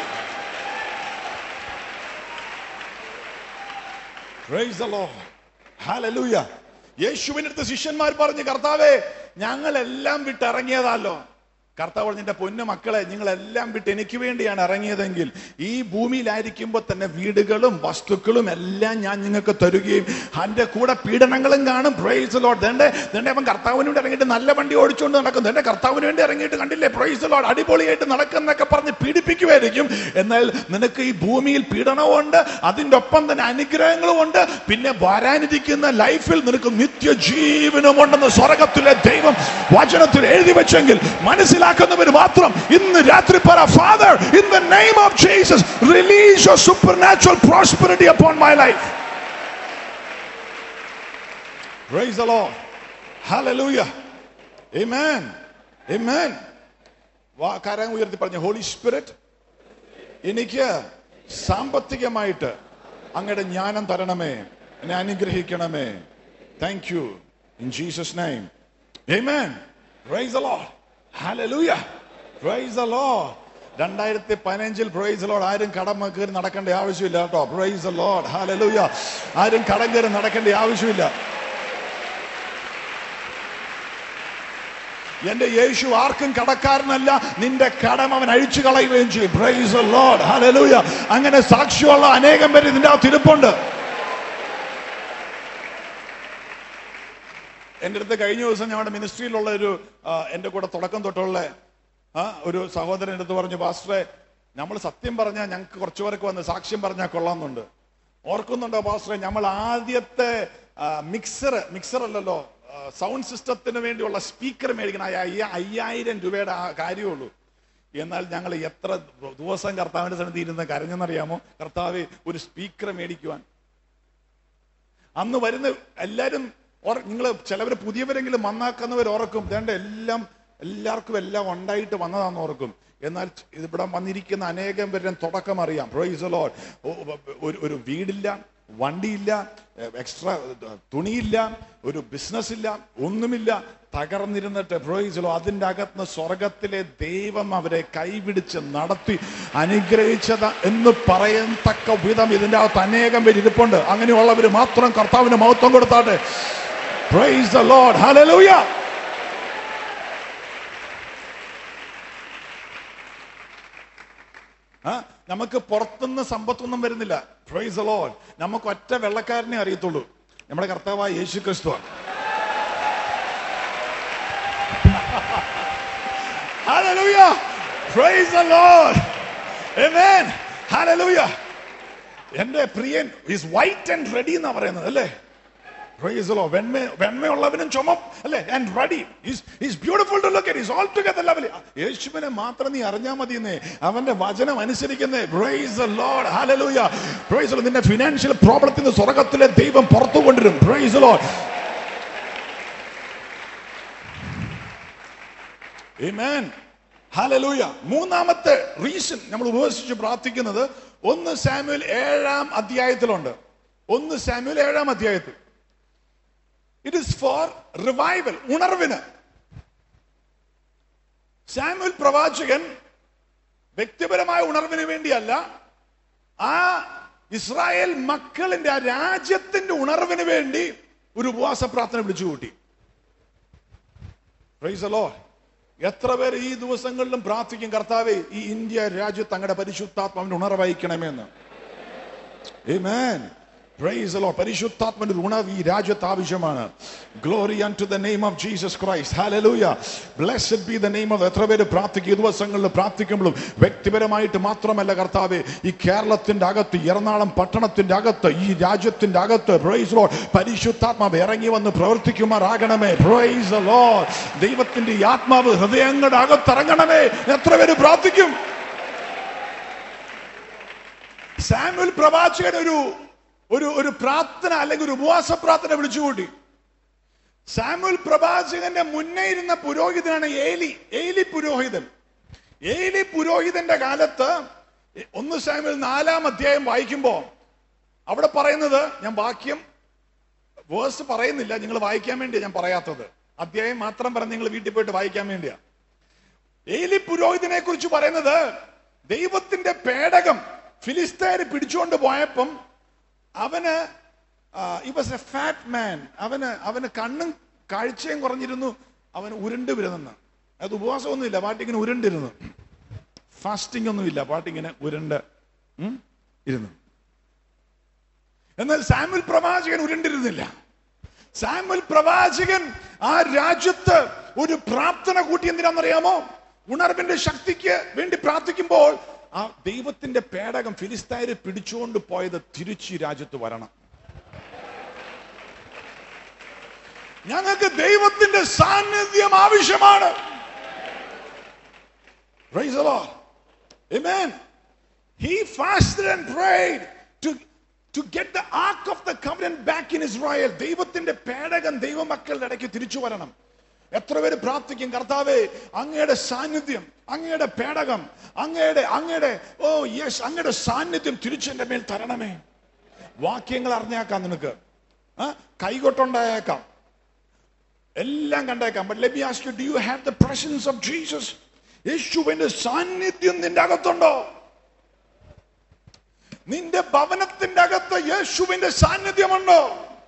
Praise the Lord. Hallelujah. യേശുവിന്റെ അടുത്ത് ശിഷ്യന്മാർ പറഞ്ഞു കർത്താവേ ഞങ്ങളെല്ലാം വിട്ട് ഇറങ്ങിയതല്ലോ കർത്താവ് പറഞ്ഞു എന്റെ പൊന്നു മക്കളെ നിങ്ങളെല്ലാം വിട്ട് എനിക്ക് വേണ്ടിയാണ് ഇറങ്ങിയതെങ്കിൽ ഈ ഭൂമിയിലായിരിക്കുമ്പോൾ തന്നെ വീടുകളും വസ്തുക്കളും എല്ലാം ഞാൻ നിങ്ങൾക്ക് തരുകയും അതിന്റെ കൂടെ പീഡനങ്ങളും കാണും പ്രൈസ് ലോഡ് ദണ്ടെ ദണ്ടെ അവൻ കർത്താവിന് വേണ്ടി ഇറങ്ങിയിട്ട് നല്ല വണ്ടി ഓടിച്ചുകൊണ്ട് നടക്കും ദണ്ടെ കർത്താവിന് വേണ്ടി ഇറങ്ങിയിട്ട് കണ്ടില്ലേ പ്രൈസ് ലോഡ് അടിപൊളിയായിട്ട് നടക്കുന്നൊക്കെ പറഞ്ഞ് പീഡിപ്പിക്കുമായിരിക്കും എന്നാൽ നിനക്ക് ഈ ഭൂമിയിൽ പീഡനമുണ്ട് അതിന്റെ ഒപ്പം തന്നെ അനുഗ്രഹങ്ങളും ഉണ്ട് പിന്നെ വരാനിരിക്കുന്ന ലൈഫിൽ നിനക്ക് നിത്യജീവനമുണ്ടെന്ന് സ്വർഗത്തിലെ ദൈവം വചനത്തിൽ എഴുതി വെച്ചെങ്കിൽ മനസ്സിലാക്കി മനസ്സിലാക്കുന്നവർ മാത്രം ഇന്ന് രാത്രി പറ Father in the name of Jesus release your supernatural prosperity upon my life Praise the Lord. Hallelujah. Amen. Amen. വാ കരം ഉയർത്തി പറഞ്ഞു ഹോളി സ്പിരിറ്റ് എനിക്ക് സാമ്പത്തികമായിട്ട് അങ്ങയുടെ ജ്ഞാനം തരണമേ എന്നെ അനുഗ്രഹിക്കണമേ thank you in Jesus name Amen. Praise the Lord. Hallelujah. Praise the Lord. രണ്ടായിരത്തി പതിനഞ്ചിൽ പ്രൈസ് ലോഡ് ആരും കടം കയറി നടക്കേണ്ട ആവശ്യമില്ല കേട്ടോ പ്രൈസ് ലോഡ് ഹാലലൂയ ആരും കടം കയറി നടക്കേണ്ട ആവശ്യമില്ല എന്റെ യേശു ആർക്കും കടക്കാരനല്ല നിന്റെ കടം അവൻ അഴിച്ചു കളയുകയും ചെയ്യും പ്രൈസ് ലോഡ് ഹല്ലേലൂയ അങ്ങനെ സാക്ഷിയുള്ള അനേകം പേര് ഇതിന്റെ അകത്ത് ഇരിപ്പുണ്ട് എൻ്റെ അടുത്ത് കഴിഞ്ഞ ദിവസം ഞങ്ങളുടെ മിനിസ്ട്രിയിലുള്ള ഒരു ആ, എൻ്റെ കൂടെ തുടക്കം തൊട്ടുള്ള ആ, ഒരു സഹോദരൻ അടുത്ത് പറഞ്ഞു പാസ്റ്ററെ നമ്മൾ സത്യം പറഞ്ഞാൽ ഞങ്ങൾക്ക് കുറച്ചു പേർക്ക് വന്ന് സാക്ഷ്യം പറഞ്ഞാൽ കൊള്ളാമെന്നുണ്ട് ഓർക്കുന്നുണ്ടോ പാസ്റ്ററെ നമ്മൾ ആദ്യത്തെ മിക്സർ മിക്സർ അല്ലല്ലോ സൗണ്ട് സിസ്റ്റത്തിന് വേണ്ടിയുള്ള സ്പീക്കർ മേടിക്കണം ആ അയ്യ- അയ്യായിരം രൂപയുടെ ആ കാര്യമുള്ളൂ എന്നാൽ ഞങ്ങൾ എത്ര ദിവസം കർത്താവിന്റെ സന്നിധി ഇരുന്ന് കരഞ്ഞെന്നറിയാമോ കർത്താവ് ഒരു സ്പീക്കർ മേടിക്കുവാൻ അന്ന് വരുന്ന എല്ലാരും നിങ്ങൾ ചിലവർ പുതിയവരെങ്കിലും വന്നാക്കുന്നവർ ഓർക്കും വേണ്ട എല്ലാം എല്ലാവർക്കും എല്ലാം ഉണ്ടായിട്ട് വന്നതാന്ന് ഓർക്കും എന്നാൽ ഇവിടെ വന്നിരിക്കുന്ന അനേകം പേരുടെ തുടക്കം അറിയാം പ്രൊയ്സ് ലോഡ് ഒരു ഒരു വീടില്ല വണ്ടിയില്ല എക്സ്ട്രാ തുണിയില്ല ഒരു ബിസിനസ് ഇല്ല ഒന്നുമില്ല തകർന്നിരുന്നിട്ട് പ്രൊയ്സലോ അതിൻ്റെ അകത്ത് സ്വർഗത്തിലെ ദൈവം അവരെ കൈപിടിച്ച് നടത്തി അനുഗ്രഹിച്ചത് എന്ന് പറയത്തക്ക വിധം ഇതിൻ്റെ അകത്ത് അനേകം പേര് ഇരിപ്പുണ്ട് അങ്ങനെയുള്ളവർ മാത്രം കർത്താവിന് മഹത്വം കൊടുത്താട്ടെ പ്രൈസ് ദ ലോർഡ് ഹല്ലേലൂയ ആ നമുക്ക് പുറത്തുനിന്ന് സമ്പത്തൊന്നും വരുന്നില്ല പ്രൈസ് ലോഡ് നമുക്ക് ഒറ്റ വെള്ളക്കാരനെ അറിയത്തുള്ളൂ നമ്മുടെ കർത്താവായ യേശു ക്രിസ്തുവാണ് Hallelujah. Praise the Lord. Amen. Hallelujah. എന്റെ പ്രിയൻ ഈസ് വൈറ്റ് ആൻഡ് റെഡി എന്നാ പറയുന്നത് അല്ലേ Praise the Lord. വെണ്മ വെണ്മയുള്ളവനും ചുമം അല്ലേ and ruddy is beautiful to look is all together lovely യേശുവിനെ മാത്രം നീ അറിഞ്ഞാൽ മതിയെന്നേ അവന്റെ വചനം അനുസരിക്കുന്നേ praise the Lord hallelujah praise the നിന്റെ ഫിനാൻഷ്യൽ പ്രോബ്ലത്തിൽ നിന്ന് സ്വർഗ്ഗത്തിലെ ദൈവം പുറത്തു കൊണ്ടുവരും praise the Lord Amen. Hallelujah. മൂന്നാമത്തെ റീസൺ നമ്മൾ ഉപവസിച്ച് പ്രാർത്ഥിക്കുന്നത് ഒന്ന് സാമുവൽ ഏഴാം അധ്യായത്തിലുണ്ട് ഒന്ന് സാമുവൽ ഏഴാം അധ്യായത്തിൽ ഇറ്റ് ഇസ് ഫോർ റിവൈവൽ ഉണർവിന് സാമുവൽ പ്രവാചകൻ വ്യക്തിപരമായ ഉണർവിന് വേണ്ടിയല്ല ആ ഇസ്രായേൽ മക്കളിന്റെ ആ രാജ്യത്തിന്റെ ഉണർവിന് വേണ്ടി ഒരു ഉപവാസ പ്രാർത്ഥന വിളിച്ചു കൂട്ടി Praise the Lord. എത്ര പേര് ഈ ദിവസങ്ങളിലും പ്രാർത്ഥിക്കും കർത്താവെ ഈ ഇന്ത്യ രാജ്യത്ത് അങ്ങയുടെ പരിശുദ്ധാത്മാവിന്റെ ഉണർവഹിക്കണമെന്ന് Amen. Praise the Lord. പരിശുദ്ധാത്മന്റെ ഒരു ഉണർവ് ഈ രാജ്യത്ത് ആവശ്യമാണ് glory to the name of Jesus Christ hallelujah blessed be the name of എത്ര പേര് പ്രാർത്ഥിക്കും ഈ ദിവസങ്ങളിൽ പ്രാർത്ഥിക്കുമ്പോഴും വ്യക്തിപരമായിട്ട് മാത്രമല്ല കർത്താവ് ഈ കേരളത്തിന്റെ അകത്ത് എറണാകുളം പട്ടണത്തിന്റെ അകത്ത് ഈ രാജ്യത്തിന്റെ അകത്ത് പ്രൈസ് ലോ പരിശുദ്ധാത്മാവ് ഇറങ്ങി വന്ന് പ്രവർത്തിക്കുമാറാകണമേ പ്രൈസ് ലോ ദൈവത്തിന്റെ ഈ ആത്മാവ് ഹൃദയങ്ങളുടെ അകത്തിറങ്ങണമേ എത്ര പേര് പ്രാർത്ഥിക്കും സാമുവൽ പ്രവാചകൻ ഒരു ഒരു ഒരു പ്രാർത്ഥന അല്ലെങ്കിൽ ഒരു ഉപവാസ പ്രാർത്ഥന വിളിച്ചുകൂട്ടി സാമുവൽ പ്രവാചകന്റെ മുന്നേ ഇരുന്ന പുരോഹിതനാണ് ഏലി ഏലി പുരോഹിതൻ ഏലി പുരോഹിതന്റെ കാലത്ത് ഒന്ന് സാമുവൽ നാലാം അധ്യായം വായിക്കുമ്പോ അവിടെ പറയുന്നത് ഞാൻ വാക്യം വേഴ്സ് പറയുന്നില്ല നിങ്ങൾ വായിക്കാൻ വേണ്ടിയാ ഞാൻ പറയാത്തത് അധ്യായം മാത്രം പറഞ്ഞ് നിങ്ങൾ വീട്ടിൽ പോയിട്ട് വായിക്കാൻ വേണ്ടിയാ ഏലി പുരോഹിതനെ കുറിച്ച് പറയുന്നത് ദൈവത്തിന്റെ പേടകം ഫിലിസ്തീന് പിടിച്ചുകൊണ്ട് പോയപ്പം അവന് ഈ വാസ് എ ഫാറ്റ് മാൻ അവന് അവന് കണ്ണും കാഴ്ചയും കുറഞ്ഞിരുന്നു അവന് ഉരുണ്ട് വരുന്നെന്ന് അത് ഉപവാസമൊന്നുമില്ല പാട്ടിങ്ങനെ ഉരുണ്ടിരുന്നു ഫാസ്റ്റിംഗ് ഒന്നുമില്ല പാട്ടിങ്ങനെ ഉരുണ്ട് ഉം, ഇരുന്നു എന്നാൽ സാമുൽ പ്രവാചകൻ ഉരുണ്ടിരുന്നില്ല സാമുൽ പ്രവാചകൻ ആ രാജ്യത്ത് ഒരു പ്രാർത്ഥന കൂട്ടി എന്തിനാണെന്നറിയാമോ ഉണർവിന്റെ ശക്തിക്ക് വേണ്ടി പ്രാർത്ഥിക്കുമ്പോൾ ആ ദൈവത്തിന്റെ പേടകം ഫിലിസ്തീനെ പിടിച്ചുകൊണ്ട് പോയത് തിരിച്ച് ഈ രാജ്യത്ത് വരണം ഞങ്ങൾക്ക് ദൈവത്തിന്റെ സാന്നിധ്യം ആവശ്യമാണ് Praise the Lord. Amen. He fasted and prayed to, to get the ark of the covenant back in Israel. ദൈവത്തിന്റെ പേടകം ദൈവമക്കളുടെ ഇടയ്ക്ക് തിരിച്ചു വരണം എത്ര പേര് പ്രാർത്ഥിക്കും കർത്താവേ അങ്ങയുടെ സാന്നിധ്യം അങ്ങയുടെ പേടകം അങ്ങയുടെ അങ്ങയുടെ ഓ യെസ് അങ്ങയുടെ സാന്നിധ്യം തിരിച്ചു എന്റെ മേൽ തരണമേ വാക്യങ്ങൾ അറിഞ്ഞേക്കാം നിനക്ക് ആ കൈകൊട്ടുണ്ടായേക്കാം എല്ലാം കണ്ടേക്കാം but let me ask you do you have the presence of Jesus യേശുവിന്റെ സാന്നിധ്യം നിന്റെ അകത്തുണ്ടോ നിന്റെ ഭവനത്തിന്റെ അകത്ത് യേശുവിന്റെ സാന്നിധ്യമുണ്ടോ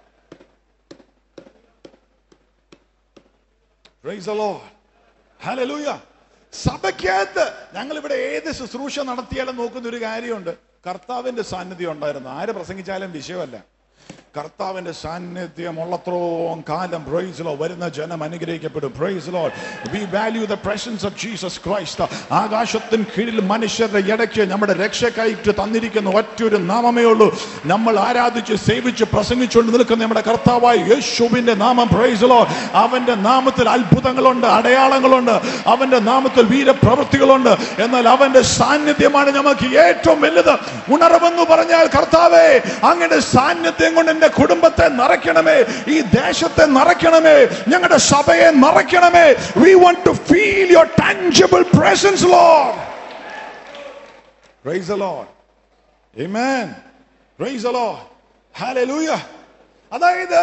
Praise the Lord. Hallelujah. സഭയ്ക്കകത്ത് ഞങ്ങൾ ഇവിടെ ഏത് ശുശ്രൂഷ നടത്തിയാലും നോക്കുന്ന ഒരു കാര്യമുണ്ട് കർത്താവിന്റെ സാന്നിധ്യം ഉണ്ടായിരുന്നു ആര് പ്രസംഗിച്ചാലും വിഷയമല്ല കർത്താവിന്റെ സാന്നിധ്യം ഉള്ളത്രോം കാലം പ്രൈസിലോ വരുന്ന ജനം അനുഗ്രഹിക്കപ്പെടും പ്രൈസിലോ we value the presence of Jesus Christ ആകാശത്തിന് കീഴിൽ മനുഷ്യരുടെ ഇടയ്ക്ക് നമ്മുടെ രക്ഷക്കായിട്ട് തന്നിരിക്കുന്ന ഒറ്റൊരു നാമമേ ഉള്ളൂ നമ്മൾ ആരാധിച്ച് സേവിച്ച് പ്രസംഗിച്ചുകൊണ്ട് നിൽക്കുന്ന നമ്മുടെ കർത്താവായ യേശുവിന്റെ നാമം പ്രൈസിലോ അവന്റെ നാമത്തിൽ അത്ഭുതങ്ങളുണ്ട് അടയാളങ്ങളുണ്ട് അവന്റെ നാമത്തിൽ വീരപ്രവൃത്തികളുണ്ട് എന്നാൽ അവന്റെ സാന്നിധ്യമാണ് നമുക്ക് ഏറ്റവും വലുത് ഉണർവെന്ന് പറഞ്ഞാൽ കർത്താവേ അങ്ങയുടെ സാന്നിധ്യം കൊണ്ട് എന്റെ കുടുംബത്തെ നിറയ്ക്കണമേ ഈ ദേശത്തെ നിറയ്ക്കണമേ ഞങ്ങളുടെ സഭയെ നിറയ്ക്കണമേ we want to feel your tangible presence lord praise the lord amen praise the lord hallelujah അതായത്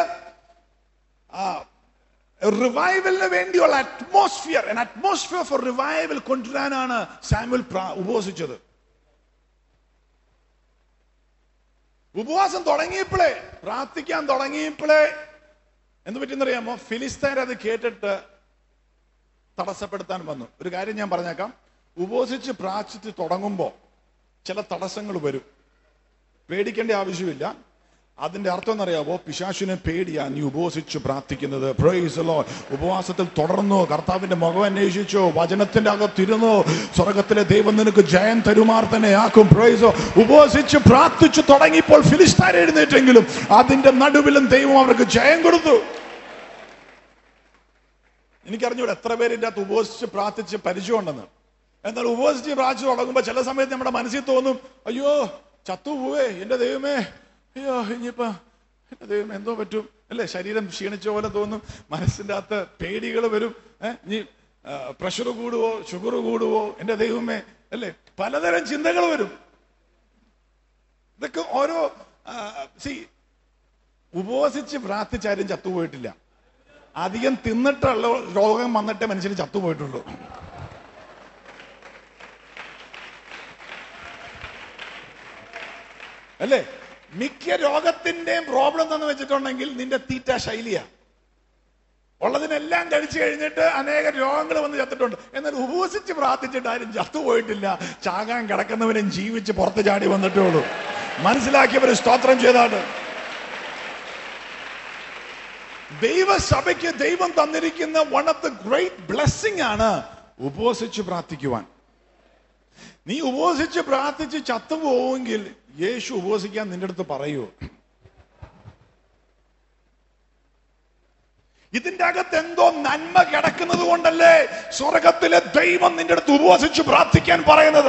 റിവൈവലിന് വേണ്ടിയുള്ള അറ്റ്മോസ്ഫിയർ അറ്റ്മോസ്ഫിയർ ഫോർ റിവൈവൽ കൊണ്ടുവരാനാണ് സാമുവൽ പ്രാ- ഉപവസിച്ചത് ഉപവാസം തുടങ്ങിയപ്പോഴേ പ്രാർത്ഥിക്കാൻ തുടങ്ങിയപ്പോഴേ എന്ത് പറ്റിയെന്നറിയാമോ ഫിലിസ്തീൻ അത് കേട്ടിട്ട് തടസ്സപ്പെടുത്താൻ വന്നു ഒരു കാര്യം ഞാൻ പറഞ്ഞേക്കാം ഉപവസിച്ച് പ്രാർത്ഥിച്ച് തുടങ്ങുമ്പോൾ ചില തടസ്സങ്ങൾ വരും പേടിക്കേണ്ട ആവശ്യമില്ല അതിന്റെ അർത്ഥം എന്നറിയാവോ പിശാശുവിനെ പേടിയാ നീ ഉപവസിച്ച് പ്രാർത്ഥിക്കുന്നത് പ്രൈസ് ലോർഡ് ഉപവാസത്തിൽ തുടർന്നു കർത്താവിന്റെ മുഖം അന്വേഷിച്ചു വചനത്തിന്റെ അകത്തിരുന്നു സ്വർഗത്തിലെ ദൈവം നിനക്ക് ജയം തരുമാർ തന്നെ ആക്കും പ്രൈസോ ഉപവസിച്ച് പ്രാർത്ഥിച്ചു തുടങ്ങിയപ്പോൾ ഫിലിസ്താൻ എഴുന്നേറ്റെങ്കിലും അതിന്റെ നടുവിലും ദൈവം അവർക്ക് ജയം കൊടുത്തു എനിക്കറിഞ്ഞൂടെ എത്ര പേരിന്റെ അകത്ത് ഉപവസിച്ച് പ്രാർത്ഥിച്ച് പരിചയമുണ്ടെന്ന് എന്നാൽ ഉപവസിച്ച് പ്രാർത്ഥിച്ച് തുടങ്ങുമ്പോൾ ചില സമയത്ത് നമ്മുടെ മനസ്സിൽ തോന്നും അയ്യോ ചത്തു പോവേ എന്റെ ദൈവമേ അയ്യോ ഇനിയിപ്പോ എന്റെ ദൈവം എന്തോ പറ്റും അല്ലേ ശരീരം ക്ഷീണിച്ച പോലെ തോന്നും മനസ്സിന്റെ അകത്ത് പേടികൾ വരും ഏഹ് ഇനി പ്രഷർ കൂടുവോ ഷുഗർ കൂടുവോ എന്റെ ദൈവമേ അല്ലേ പലതരം ചിന്തകൾ വരും ഇതൊക്കെ ഓരോ സി ഉപവസിച്ച് പ്രാർത്ഥിച്ചാരും ചത്തുപോയിട്ടില്ല അധികം തിന്നിട്ടുള്ള രോഗം വന്നിട്ടേ മനുഷ്യന് ചത്തുപോയിട്ടുള്ളൂ അല്ലേ മിക്ക രോഗത്തിന്റെയും പ്രോബ്ലം എന്താന്ന് വെച്ചിട്ടുണ്ടെങ്കിൽ നിന്റെ തീറ്റ ശൈലിയാ ഉള്ളതിനെല്ലാം കഴിച്ചു കഴിഞ്ഞിട്ട് അനേക രോഗങ്ങൾ വന്ന് ചത്തിട്ടുണ്ട് എന്നാൽ ഉപവസിച്ച് പ്രാർത്ഥിച്ചിട്ട് ആരും ചത്തുപോയിട്ടില്ല ചാകാൻ കിടക്കുന്നവരും ജീവിച്ച് പുറത്ത് ചാടി വന്നിട്ടേ ഉള്ളൂ മനസ്സിലാക്കിയവർ സ്തോത്രം ചെയ്താണ് ദൈവസഭയ്ക്ക് ദൈവം തന്നിരിക്കുന്ന one of the great blessing ആണ് ഉപവസിച്ച് പ്രാർത്ഥിക്കുവാൻ നീ ഉപവസിച്ച് പ്രാർത്ഥിച്ച് ചത്തുപോവുമെങ്കിൽ യേശു ഉപവസിക്കാൻ നിന്റെ അടുത്ത് പറയൂ ഇതിന്റെ അകത്ത് എന്തോ നന്മ കിടക്കുന്നത് കൊണ്ടല്ലേ സ്വർഗത്തിലെ ദൈവം നിന്റെ അടുത്ത് ഉപവസിച്ച് പ്രാർത്ഥിക്കാൻ പറയുന്നത്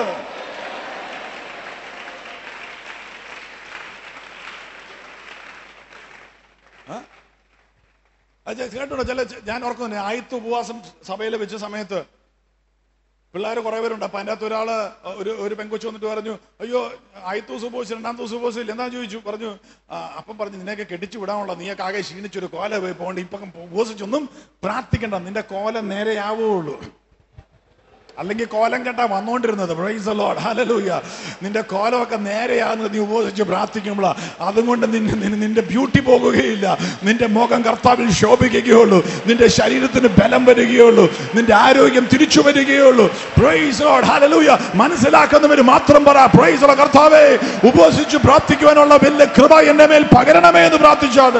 ആ? അത് കേട്ടോ ചില ഞാൻ ഓർക്കുന്നു ആയത്ത് ഉപവാസം സഭയിൽ വെച്ച സമയത്ത് പിള്ളേർ കുറെ പേരുണ്ട് അപ്പൊ അതിൻ്റെ അകത്ത് ഒരാള് ഒരു ഒരു പെങ്കൊച്ചു വന്നിട്ട് പറഞ്ഞു അയ്യോ ആദ്യത്തെ ദിവസം ഉപയോഗിച്ചു രണ്ടാം ദിവസം ഉപയോഗിച്ചില്ല എന്താ ചോദിച്ചു പറഞ്ഞു "ആ, അപ്പം പറഞ്ഞു നിന്നെയൊക്കെ കെട്ടിച്ചു വിടാനുള്ള നീയൊക്കെ ആകെ ക്ഷീണിച്ചൊരു കോല പോയി പോകണ്ട ഇപ്പം ഉപവസിച്ചൊന്നും പ്രാർത്ഥിക്കണ്ട നിന്റെ കോല നേരെയാവുള്ളൂ അല്ലെങ്കിൽ കോലം കെട്ടാ വന്നുകൊണ്ടിരുന്നത് പ്രൈസ് ലോഡ് ഹലലൂയ നിന്റെ കോലമൊക്കെ നേരെയാകുന്നത് നീ ഉപവസിച്ച് പ്രാർത്ഥിക്കുമ്പോൾ അതുകൊണ്ട് നിന്നെ നിന്നെ- നിന്റെ ബ്യൂട്ടി പോകുകയില്ല നിന്റെ മുഖം കർത്താവിൽ ശോഭിക്കുകയുള്ളൂ നിന്റെ ശരീരത്തിന് ബലം വരികയുള്ളൂ നിന്റെ ആരോഗ്യം തിരിച്ചു വരികയുള്ളൂ പ്രൈസ് ലോഡ് ഹലലൂയ മനസ്സിലാക്കുന്നവർ മാത്രം പറ പ്രൈസ് ലോഡ് കർത്താവേ ഉപവസിച്ച് പ്രാർത്ഥിക്കുവാനുള്ള വലിയ കൃപ എന്റെ മേൽ പകരണമേ എന്ന് പ്രാർത്ഥിച്ചാണ്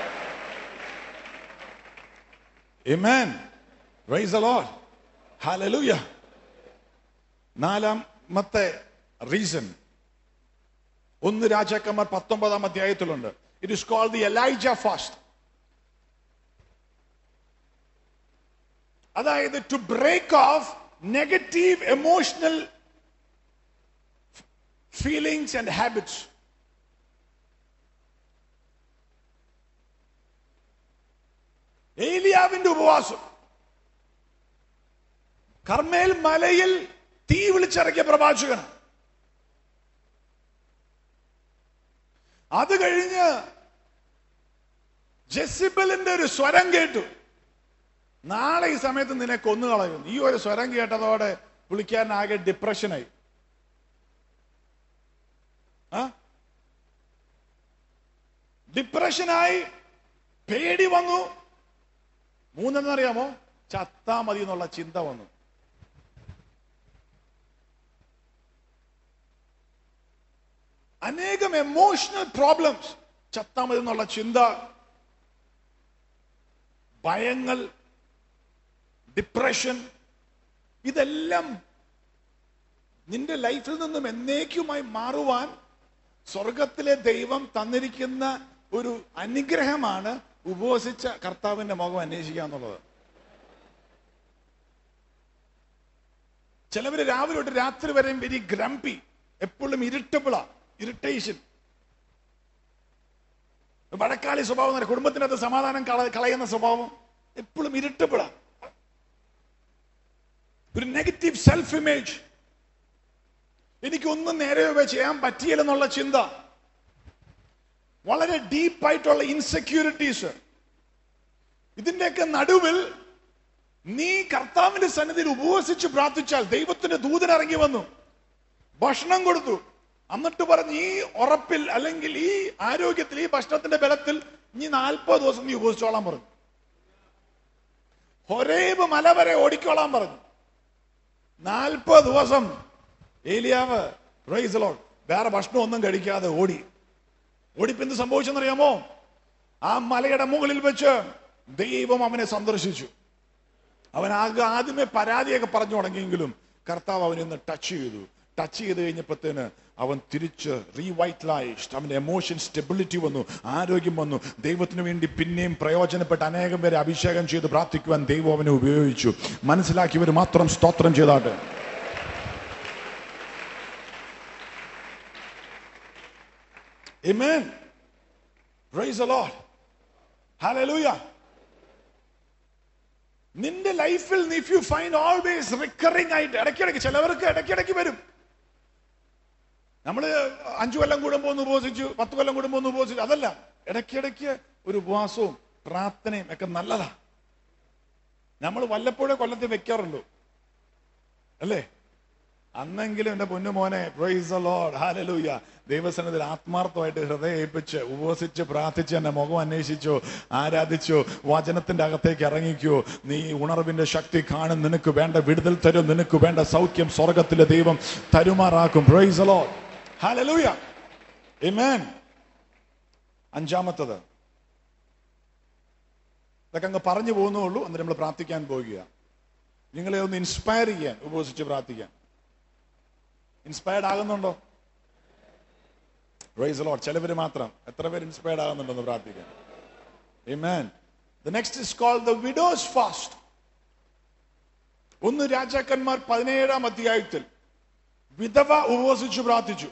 Amen. Praise the Lord. Hallelujah. നാലാമത്തെ റീസൺ ഒന്ന് രാജാക്കന്മാർ പത്തൊമ്പതാം അധ്യായത്തിലുണ്ട് it is called the Elijah fast അതായത് to break off negative emotional feelings and habits. ഏലിയാവിന്റെ ഉപവാസം കർമ്മേൽ മലയിൽ തീ വിളിച്ചിറക്കിയ പ്രവാചകൻ അത് കഴിഞ്ഞ് ജെസിബലിന്റെ ഒരു സ്വരം കേട്ടു നാളെ ഈ സമയത്ത് നിന്നെ കൊന്നുകളയും ഈ ഒരു സ്വരം കേട്ടതോടെ പുള്ളിക്കാരനാകെ ഡിപ്രഷനായി ആ ഡിപ്രഷനായി പേടി വന്നു മൂന്നെന്നറിയാമോ ചത്താ മതി എന്നുള്ള ചിന്ത വന്നു അനേകം എമോഷണൽ പ്രോബ്ലംസ് ചത്താ മതി എന്നുള്ള ചിന്ത ഭയങ്ങൾ ഡിപ്രഷൻ ഇതെല്ലാം നിന്റെ ലൈഫിൽ നിന്നും എന്നേക്കുമായി മാറുവാൻ സ്വർഗത്തിലെ ദൈവം തന്നിരിക്കുന്ന ഒരു അനുഗ്രഹമാണ് ഉപവസിച്ച കർത്താവിന്റെ മുഖം അന്വേഷിക്കുക എന്നുള്ളത് ചിലവര് രാവിലെ തൊട്ട് രാത്രി വരെയും വെരി ഗ്രംപി എപ്പോഴും ഇറിറ്റബിളാ ഇറിറ്റേഷൻ വഴക്കാളി സ്വഭാവം എന്ന് പറയും. കുടുംബത്തിനകത്ത് സമാധാനം കള- കളയുന്ന സ്വഭാവം എപ്പോഴും ഇറിറ്റബിളാ ഒരു നെഗറ്റീവ് സെൽഫ് ഇമേജ് എനിക്കൊന്നും നേരെ ചൊവ്വേ ചെയ്യാൻ പറ്റിയില്ലെന്നുള്ള ചിന്ത വളരെ ഡീപ്പായിട്ടുള്ള ഇൻസെക്യൂരിറ്റീസ് ഇതിന്റെയൊക്കെ നടുവിൽ നീ കർത്താവിന്റെ സന്നിധിയിൽ ഉപവസിച്ച് പ്രാർത്ഥിച്ചാൽ ദൈവത്തിന്റെ ദൂതൻ ഇറങ്ങി വന്നു ഭക്ഷണം കൊടുത്തു എന്നിട്ട് പറഞ്ഞ് ഈ ഉറപ്പിൽ അല്ലെങ്കിൽ ഈ ആരോഗ്യത്തിൽ ഈ ഭക്ഷണത്തിന്റെ ബലത്തിൽ നീ നാൽപ്പത് ദിവസം നീ ഉപവസിച്ചോളാൻ പറഞ്ഞു ഹൊരേബ് മല വരെ ഓടിക്കോളാൻ പറഞ്ഞു നാൽപ്പത് ദിവസം ഏലിയാവ് praise the Lord, വേറെ ഭക്ഷണം ഒന്നും കഴിക്കാതെ ഓടി ഓടിപ്പ് എന്ത് സംഭവിച്ചെന്നറിയാമോ ആ മലയുടെ മുകളിൽ വെച്ച് ദൈവം അവനെ സന്ദർശിച്ചു അവൻ ആകെ ആദ്യമേ പരാതിയൊക്കെ പറഞ്ഞു തുടങ്ങിയെങ്കിലും കർത്താവ് അവനെ ഒന്ന് ടച്ച് ചെയ്തു ടച്ച് ചെയ്ത് കഴിഞ്ഞപ്പോഴത്തേന് അവൻ തിരിച്ച് റീവൈറ്റലൈസ്ഡ് അവന്റെ എമോഷൻ സ്റ്റെബിലിറ്റി വന്നു ആരോഗ്യം വന്നു ദൈവത്തിന് വേണ്ടി പിന്നെയും പ്രയോജനപ്പെട്ട് അനേകം പേരെ അഭിഷേകം ചെയ്ത് പ്രാർത്ഥിക്കുവാൻ ദൈവം അവനെ ഉപയോഗിച്ചു മനസ്സിലാക്കിയവർ മാത്രം സ്തോത്രം ചെയ്താട്ടെ Amen. Praise the Lord. Hallelujah. നിന്റെ ലൈഫിൽ if you find always recurring ആയിട്ട് ഇടയ്ക്കിടയ്ക്ക് ചിലവർക്ക് ഇടയ്ക്കിടയ്ക്ക് വരും നമ്മൾ അഞ്ചു കൊല്ലം കൂടുമ്പോൾ ഒന്ന് ഉപവസിച്ചു പത്ത് കൊല്ലം കൂടുമ്പോൾ ഒന്ന് ഉപവസിച്ചു അതല്ല ഇടയ്ക്കിടയ്ക്ക് ഒരു ഉപവാസവും പ്രാർത്ഥനയും ഒക്കെ നല്ലതാ നമ്മൾ വല്ലപ്പോഴേ കൊല്ലത്തിൽ വെക്കാറുള്ളൂ അല്ലേ അന്നെങ്കിലും എന്റെ പൊന്നുമോനെ പ്രൈസ് ലോഡ് ഹാലലൂയ ദൈവസനത്തിൽ ആത്മാർത്ഥമായിട്ട് ഹൃദയം ഏൽപ്പിച്ച് ഉപവസിച്ച് പ്രാർത്ഥിച്ച് എന്നെ മുഖം അന്വേഷിച്ചോ ആരാധിച്ചോ വചനത്തിന്റെ അകത്തേക്ക് ഇറങ്ങിക്കോ നീ ഉണർവിന്റെ ശക്തി കാണും നിനക്ക് വേണ്ട വിടുതൽ തരും നിനക്ക് വേണ്ട സൗഖ്യം സ്വർഗത്തിലെ ദൈവം തരുമാറാക്കും പ്രൈസ് ലോഡ് ഹാലലൂയ Amen. അഞ്ചാമത്തത് ഇതൊക്കെ അങ്ങ് പറഞ്ഞു പോകുന്നുള്ളൂ എന്നിട്ട് നമ്മൾ പ്രാർത്ഥിക്കാൻ പോകുക നിങ്ങളെ ഒന്ന് ഇൻസ്പയർ ചെയ്യാൻ ഉപവസിച്ച് പ്രാർത്ഥിക്കാൻ ഇൻസ്പയർഡ് ആകുന്നുണ്ടോ പ്രൈസ് ലോഡ് ചിലവര് മാത്രം എത്ര പേര് ഇൻസ്പയർഡ് ആകുന്നുണ്ടെന്ന് പ്രാർത്ഥിക്കാൻ Amen. The next is called the widow's fast. ഒന്ന് രാജാക്കന്മാർ പതിനേഴാം അധ്യായത്തിൽ വിധവ ഉപവസിച്ചു പ്രാർത്ഥിച്ചു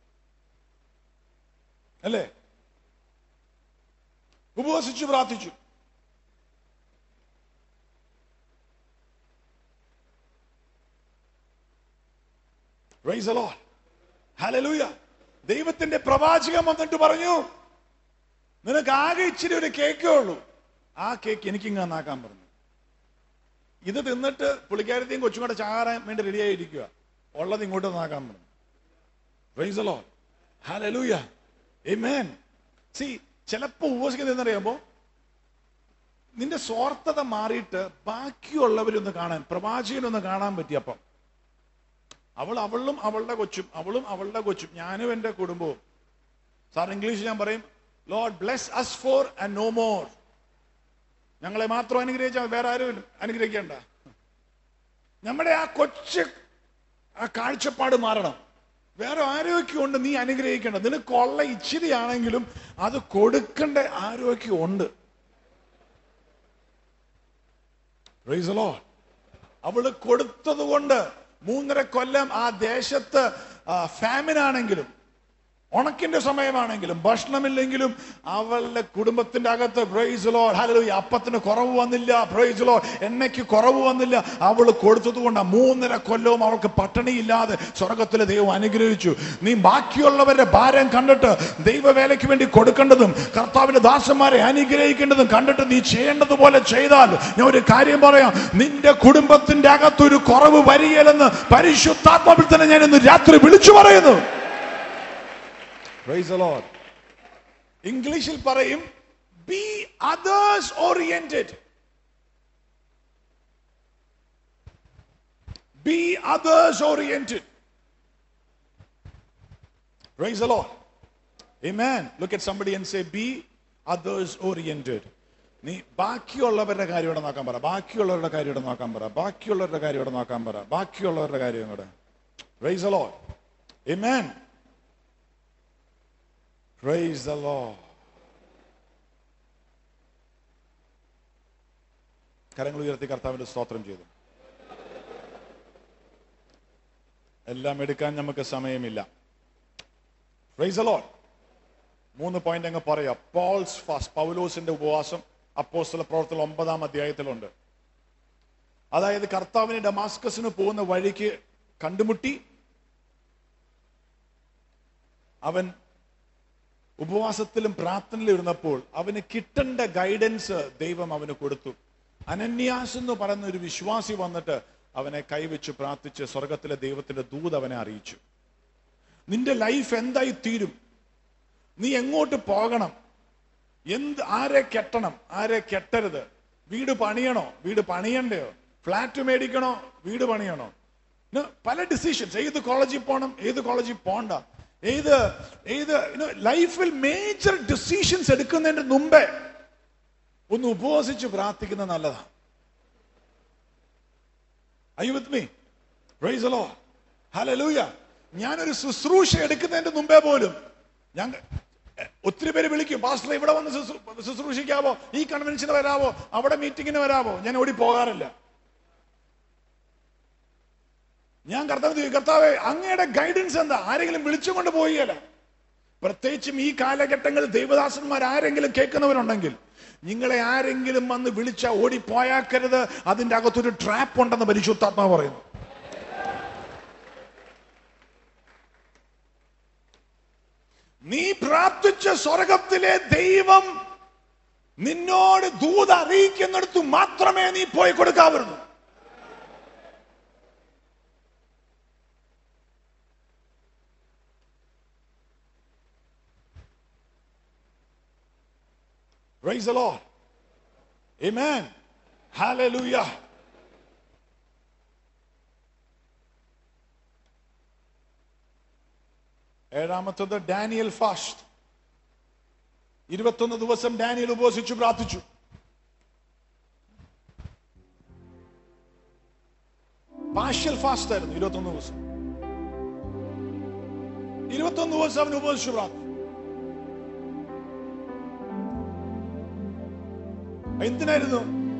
അല്ലേ ഉപവസിച്ചു പ്രാർത്ഥിച്ചു Praise the Lord. Hallelujah. ദൈവത്തിന്റെ പ്രവാചകൻ വന്നിട്ട് പറഞ്ഞു നിനക്ക് ആകെ ഇച്ചിരി ഒരു കേക്കേ ഉള്ളൂ ആ കേക്ക് എനിക്കിങ്ങ് നന്നാക്കാൻ പറഞ്ഞു ഇത് തിന്നിട്ട് പുള്ളിക്കാരത്തെയും കൊച്ചും കൂടെ ചാകാൻ വേണ്ടി റെഡി ആയിരിക്കുക ഉള്ളത് ഇങ്ങോട്ട് നന്നാക്കാൻ പറഞ്ഞു Praise the Lord. Hallelujah. Amen. See, ചിലപ്പോ ഉപവസിക്കുന്നത് എന്നറിയാമോ നിന്റെ സ്വാർത്ഥത മാറിയിട്ട് ബാക്കിയുള്ളവരൊന്ന് കാണാൻ പ്രവാചകനൊന്ന് കാണാൻ പറ്റിയപ്പം അവൾ അവളും അവളുടെ കൊച്ചും അവളും അവളുടെ കൊച്ചും ഞാനും എൻ്റെ കുടുംബവും സാർ ഇംഗ്ലീഷ് ഞാൻ പറയും Lord bless us four and no more ഞങ്ങളെ മാത്രം അനുഗ്രഹിച്ചാൽ വേറെ ആരും അനുഗ്രഹിക്കേണ്ട നമ്മുടെ ആ കൊച്ചു ആ കാഴ്ചപ്പാട് മാറണം വേറെ ആരോഗ്യം ഉണ്ട് നീ അനുഗ്രഹിക്കേണ്ട നിനക്കുള്ള ഇച്ചിരി ആണെങ്കിലും അത് കൊടുക്കേണ്ട ആരോഗ്യം ഉണ്ട് Praise the Lord. അവള് കൊടുത്തത് കൊണ്ട് മൂന്നര കൊല്ലം ആ ദേശത്ത് ഫാമിനാണെങ്കിലും ഉണക്കിന്റെ സമയമാണെങ്കിലും ഭക്ഷണമില്ലെങ്കിലും അവളുടെ കുടുംബത്തിന്റെ അകത്ത് പ്രൈസ് ലോഡ് ഹല്ലേലൂയ അപ്പത്തിന് കുറവ് വന്നില്ല പ്രൈസ് ലോഡ് എണ്ണയ്ക്ക് കുറവ് വന്നില്ല അവൾ കൊടുത്തത് കൊണ്ട് മൂന്നര കൊല്ലവും അവൾക്ക് പട്ടിണിയില്ലാതെ സ്വർഗത്തിലെ ദൈവം അനുഗ്രഹിച്ചു നീ ബാക്കിയുള്ളവരുടെ ഭാരം കണ്ടിട്ട് ദൈവവേലയ്ക്ക് വേണ്ടി കൊടുക്കേണ്ടതും കർത്താവിന്റെ ദാസന്മാരെ അനുഗ്രഹിക്കേണ്ടതും കണ്ടിട്ട് നീ ചെയ്യേണ്ടതുപോലെ ചെയ്താൽ ഞാൻ ഒരു കാര്യം പറയാം നിന്റെ കുടുംബത്തിന്റെ അകത്തൊരു കുറവ് വരികയില്ലെന്ന് പരിശുദ്ധാത്മാവിൽ തന്നെ ഞാൻ ഇന്ന് രാത്രി വിളിച്ചു പറയുന്നു Praise the Lord. ഇംഗ്ലീഷിൽ പറയും be others oriented be others oriented Praise the Lord. Amen. Look at somebody and say, be others oriented. നീ ബാക്കിയുള്ളവരുടെ കാര്യം ഇവിടെ നോക്കാൻ പറ ബാക്കിയുള്ളവരുടെ കാര്യം ഇവിടെ നോക്കാൻ പറ ബാക്കിയുള്ളവരുടെ കാര്യം ഇവിടെ നോക്കാൻ പറ ബാക്കിയുള്ളവരുടെ കാര്യം ഇവിടെ Praise the Lord. Amen. Praise the Lord. കരങ്ങൾ ഉയർത്തി കർത്താവിന്റെ സ്തോത്രം ചെയ്തു എല്ലാം എടുക്കാൻ നമുക്ക് സമയമില്ല പ്രൈസ് the Lord. മൂന്ന് പോയിന്റ് അങ്ങ് പറയാം പോൾസ് ഫാസ്റ്റ് പൗലോസിന്റെ ഉപവാസം അപ്പോസ്തല പ്രവർത്തനം ഒമ്പതാം അധ്യായത്തിലുണ്ട് അതായത് കർത്താവിന് ഡമാസ്കസിന് പോകുന്ന വഴിക്ക് കണ്ടുമുട്ടി അവൻ ഉപവാസത്തിലും പ്രാർത്ഥനയിലും ഇരുന്നപ്പോൾ അവന് കിട്ടേണ്ട ഗൈഡൻസ് ദൈവം അവന് കൊടുത്തു അനന്യാസ് എന്ന് പറയുന്ന ഒരു വിശ്വാസി വന്നിട്ട് അവനെ കൈവച്ച് പ്രാർത്ഥിച്ച് സ്വർഗത്തിലെ ദൈവത്തിന്റെ ദൂത് അവനെ അറിയിച്ചു നിന്റെ ലൈഫ് എന്തായി തീരും നീ എങ്ങോട്ട് പോകണം എന്ത് ആരെ കെട്ടണം ആരെ കെട്ടരുത് വീട് പണിയണോ വീട് പണിയണ്ടയോ ഫ്ലാറ്റ് മേടിക്കണോ വീട് പണിയണോ ഇന്ന് പല ഡിസിഷൻസ് ഏത് കോളേജിൽ പോകണം ഏത് കോളേജിൽ പോണ്ട ഏത് ഏത് ലൈഫിൽ മേജർ ഡിസിഷൻസ് എടുക്കുന്നതിന് മുമ്പേ ഒന്ന് ഉപവസിച്ച് പ്രാർത്ഥിക്കുന്നത് നല്ലതാണ് Are you with me? Praise the Lord. Hallelujah. ഞാനൊരു ശുശ്രൂഷ എടുക്കുന്നതിന്റെ മുമ്പേ പോലും ഞാൻ എ, ഒത്തിരി പേര് വിളിക്കും പാസ്റ്റർ ഇവിടെ വന്ന് ശുശ്രൂ- ശുശ്രൂഷിക്കാവോ ഈ കൺവെൻഷന് വരാവോ അവിടെ മീറ്റിങ്ങിന് വരാവോ ഞാൻ ഓടി പോകാറില്ല ഞാൻ കർത്താവ് ചോദിക്കും, കർത്താവേ അങ്ങയുടെ ഗൈഡൻസ് എന്താ ആരെങ്കിലും വിളിച്ചുകൊണ്ട് പോവുകയല്ല പ്രത്യേകിച്ചും ഈ കാലഘട്ടങ്ങളിൽ ദൈവദാസന്മാർ ആരെങ്കിലും കേൾക്കുന്നവരുണ്ടെങ്കിൽ നിങ്ങളെ ആരെങ്കിലും വന്ന് വിളിച്ച ഓടിപ്പോയാക്കരുത് അതിന്റെ അകത്തൊരു ട്രാപ്പ് ഉണ്ടെന്ന് പരിശുദ്ധാത്മാവ് പറയുന്നു നീ പ്രാർത്ഥിച്ച സ്വർഗത്തിലെ ദൈവം നിന്നോട് ദൂത് അറിയിക്കുന്നിടത്തു മാത്രമേ നീ പോയി കൊടുക്കാവുള്ളൂ Praise the Lord. Amen. Hallelujah. ഏഴാമത്തത് ഡാനിയൽ ഫാസ്റ്റ് ഇരുപത്തൊന്ന് ദിവസം ഡാനിയൽ ഉപവസിച്ചു പ്രാർത്ഥിച്ചു പാർഷ്യൽ ഫാസ്റ്റ് ആയിരുന്നു ഇരുപത്തൊന്ന് ദിവസം ഇരുപത്തൊന്ന് ദിവസം അവൻ ഉപവസിച്ചു പ്രാർത്ഥിച്ചു എന്തിനായിരുന്നു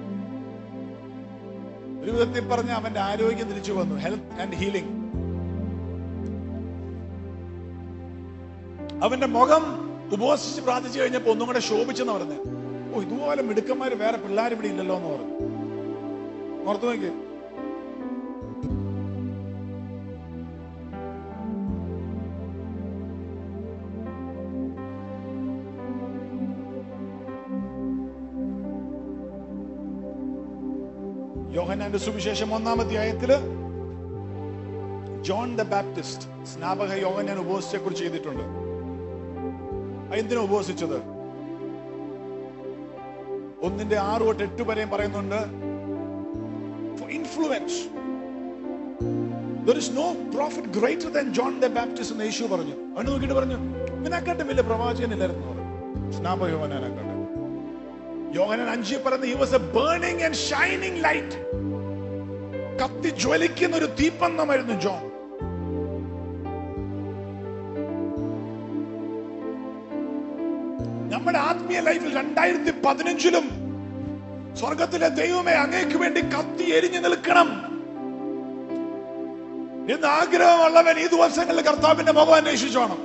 ഒരു വിധത്തിൽ പറഞ്ഞ അവന്റെ ആരോഗ്യം തിരിച്ചു വന്നു ഹെൽത്ത് ആൻഡ് ഹീലിംഗ് അവന്റെ മുഖം ഉപവസിച്ച് പ്രാർത്ഥിച്ചു കഴിഞ്ഞപ്പോ ഒന്നും കൂടെ ശോഭിച്ചെന്ന് പറഞ്ഞു ഓ ഇതുപോലെ മിടുക്കന്മാര് വേറെ പിള്ളേർ ഇവിടെ ഇല്ലല്ലോ എന്ന് പറഞ്ഞു ഓർത്തു നോക്കി യോഹന്നാന്റെ സുവിശേഷം ഒന്നാം അധ്യായത്തില് ജോൺ ദ ബാപ്റ്റിസ്റ്റ് സ്നാപക യോഹന്നാൻ ഉപവസിച്ചെ കുറിച്ച് ചെയ്തിട്ടുണ്ട് അത് എന്തിനാ ഉപവസിച്ചത് ഒന്നിന്റെ ആറ് തൊട്ട് എട്ട് വരെയും പറയുന്നുണ്ട് influence There is no prophet greater than John the Baptist എന്ന് യേശു പറഞ്ഞു അവന് നോക്കിയിട്ട് പറഞ്ഞു ഇതിനെക്കാട്ടും വലിയ പ്രവാചകനില്ലായിരുന്നു പറഞ്ഞു സ്നാപക യോഹനാനെക്കാട്ടും യോഹനൻ അഞ്ചി പറയുന്നത് he was a burning and shining light കത്തി ജ്വലിക്കുന്ന ഒരു തീപ്പന്തമായിരുന്നു ജോൺ നമ്മുടെ ആത്മീയ ലൈഫിൽ രണ്ടായിരത്തി പതിനഞ്ചിലും സ്വർഗത്തിലെ ദൈവമേ അങ്ങേക്ക് വേണ്ടി കത്തി എരിഞ്ഞു നിൽക്കണം എന്ന് ആഗ്രഹമുള്ളവൻ ഈ ദിവസങ്ങളിൽ കർത്താവിന്റെ മുഖം അന്വേഷിച്ചോണം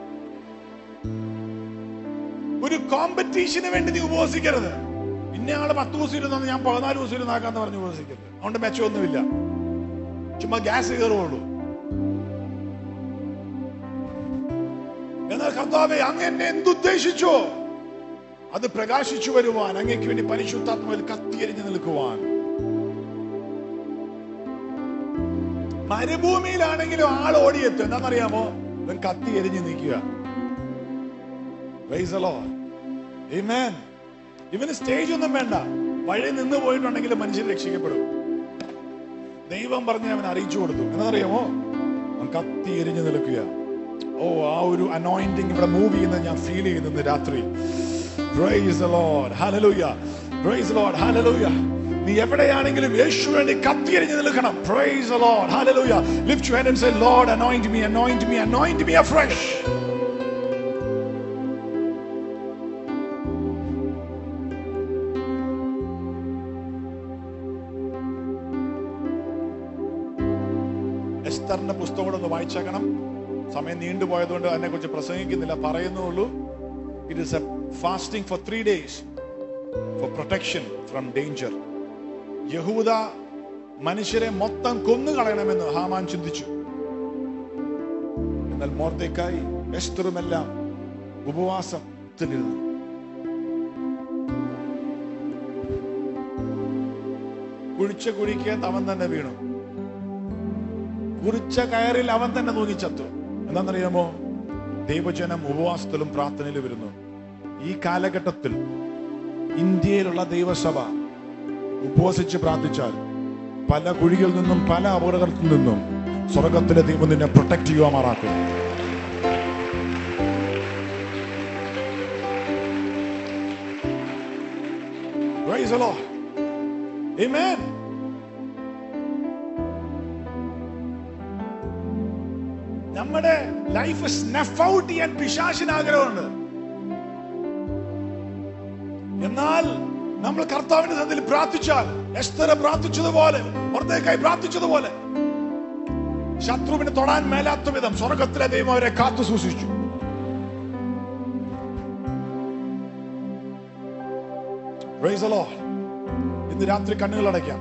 ഒരു കോമ്പറ്റീഷന് വേണ്ടി നീ ഉപവസിക്കരുത് ഇന്നയാള് പത്ത് ദിവസം ഇരുന്നു ഞാൻ പതിനാല് ദിവസം ഇരുന്നാക്കാന്ന് പറഞ്ഞ് ഉപവസിക്കരുത് അതുകൊണ്ട് മെച്ചമൊന്നുമില്ല ചുമ്മാ ഗ്യാസ് കയറുള്ളൂ എന്നാൽ കർത്താവെ അങ്ങ് എന്നെ എന്തുദ്ദേശിച്ചോ അത് പ്രകാശിച്ചു വരുവാൻ അങ്ങേക്ക് വേണ്ടി പരിശുദ്ധാത്മാവിൽ കത്തിയെരിഞ്ഞു നിൽക്കുവാൻ മരുഭൂമിയിലാണെങ്കിലും ആൾ ഓടിയെത്തും എന്താണെന്നറിയാമോ ഇവൻ കത്തി എരിഞ്ഞു നിൽക്കുക Praise the Lord. Amen. ഇവന് സ്റ്റേജ് ഒന്നും വേണ്ട വഴി നിന്ന് പോയിട്ടുണ്ടെങ്കിൽ മനുഷ്യൻ രക്ഷിക്കപ്പെടും ദൈവം പറഞ്ഞ് അവൻ അറിയിച്ചു കൊടുത്തു എന്നറിയാമോ അവൻ കത്തി എരിഞ്ഞു നിൽക്കുക ഓ ആ ഒരു അനോയിന്റിങ് ഇവിടെ മൂവ് ചെയ്യുന്നത് ഞാൻ ഫീൽ ചെയ്യുന്നത് രാത്രി Praise the Lord. Hallelujah. Praise the Lord. Hallelujah. നീ എവിടെയാണെങ്കിലും യേശു വേണ്ടി കത്തിയരിഞ്ഞ് നിൽക്കണം Praise the Lord. Hallelujah. Lift your hand and say, Lord, anoint me, anoint me, anoint me afresh. എസ്തറിന്റെ പുസ്തകം കൂടെ ഒന്ന് വായിച്ചേക്കണം സമയം നീണ്ടുപോയതുകൊണ്ട് അതിനെ കുറിച്ച് പ്രസംഗിക്കുന്നില്ല പറയുന്നുള്ളൂ it is a fasting for three days for protection from danger യഹൂദ മനുഷ്യരെ മൊത്തം കൊന്നുകളയണമെന്ന് ഹാമാൻ ചിന്തിച്ചു എന്നാൽ മോർദേക്കായി എസ്തറുമെല്ലാം ഉപവാസത്തിലിരുന്നു കുഴിച്ച കുഴിക്കകത്ത് അവൻ തന്നെ വീണു കുറിച്ച കയറിൽ അവൻ തന്നെ തൂങ്ങിച്ചത്തു എന്താണെന്നറിയാമോ ദൈവജനം ഉപവാസത്തിലും പ്രാർത്ഥനയിലും വരുന്നു ഈ കാലഘട്ടത്തിൽ ഇന്ത്യയിലുള്ള ദൈവസഭ ഉപവസിച്ച് പ്രാർത്ഥിച്ചാൽ പല കുഴികളിൽ നിന്നും പല അപകടത്തിൽ നിന്നും സ്വർഗത്തിലെ ദൈവം നിന്നെ പ്രൊട്ടക്ട് ചെയ്യുവാമാറാക്കും Praise the Lord. Amen. നമ്മുടെ ലൈഫ് സ്നഫ് ഔട്ട് ചെയ്യാൻ പിശാശിന് ആഗ്രഹമുണ്ട് എന്നാൽ നമ്മൾ കർത്താവിന്റെ സന്നിധിയിൽ പ്രാർത്ഥിച്ചാൽ എസ്തര പ്രാർത്ഥിച്ചതുപോലെ പുറത്തേക്കായി പ്രാർത്ഥിച്ചതുപോലെ ശത്രുവിന് തൊടാൻ മേലാത്ത വിധം സ്വർഗത്തിലെ ദൈവം അവരെ കാത്തു സൂക്ഷിച്ചു Praise the Lord. ഇന്ന് രാത്രി കണ്ണുകൾ അടയ്ക്കാം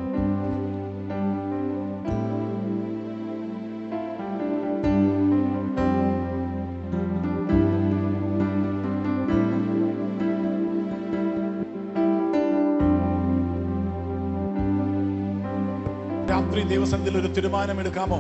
രാത്രി ദൈവസന്നിധിയിൽ ഒരു തീരുമാനം എടുക്കാമോ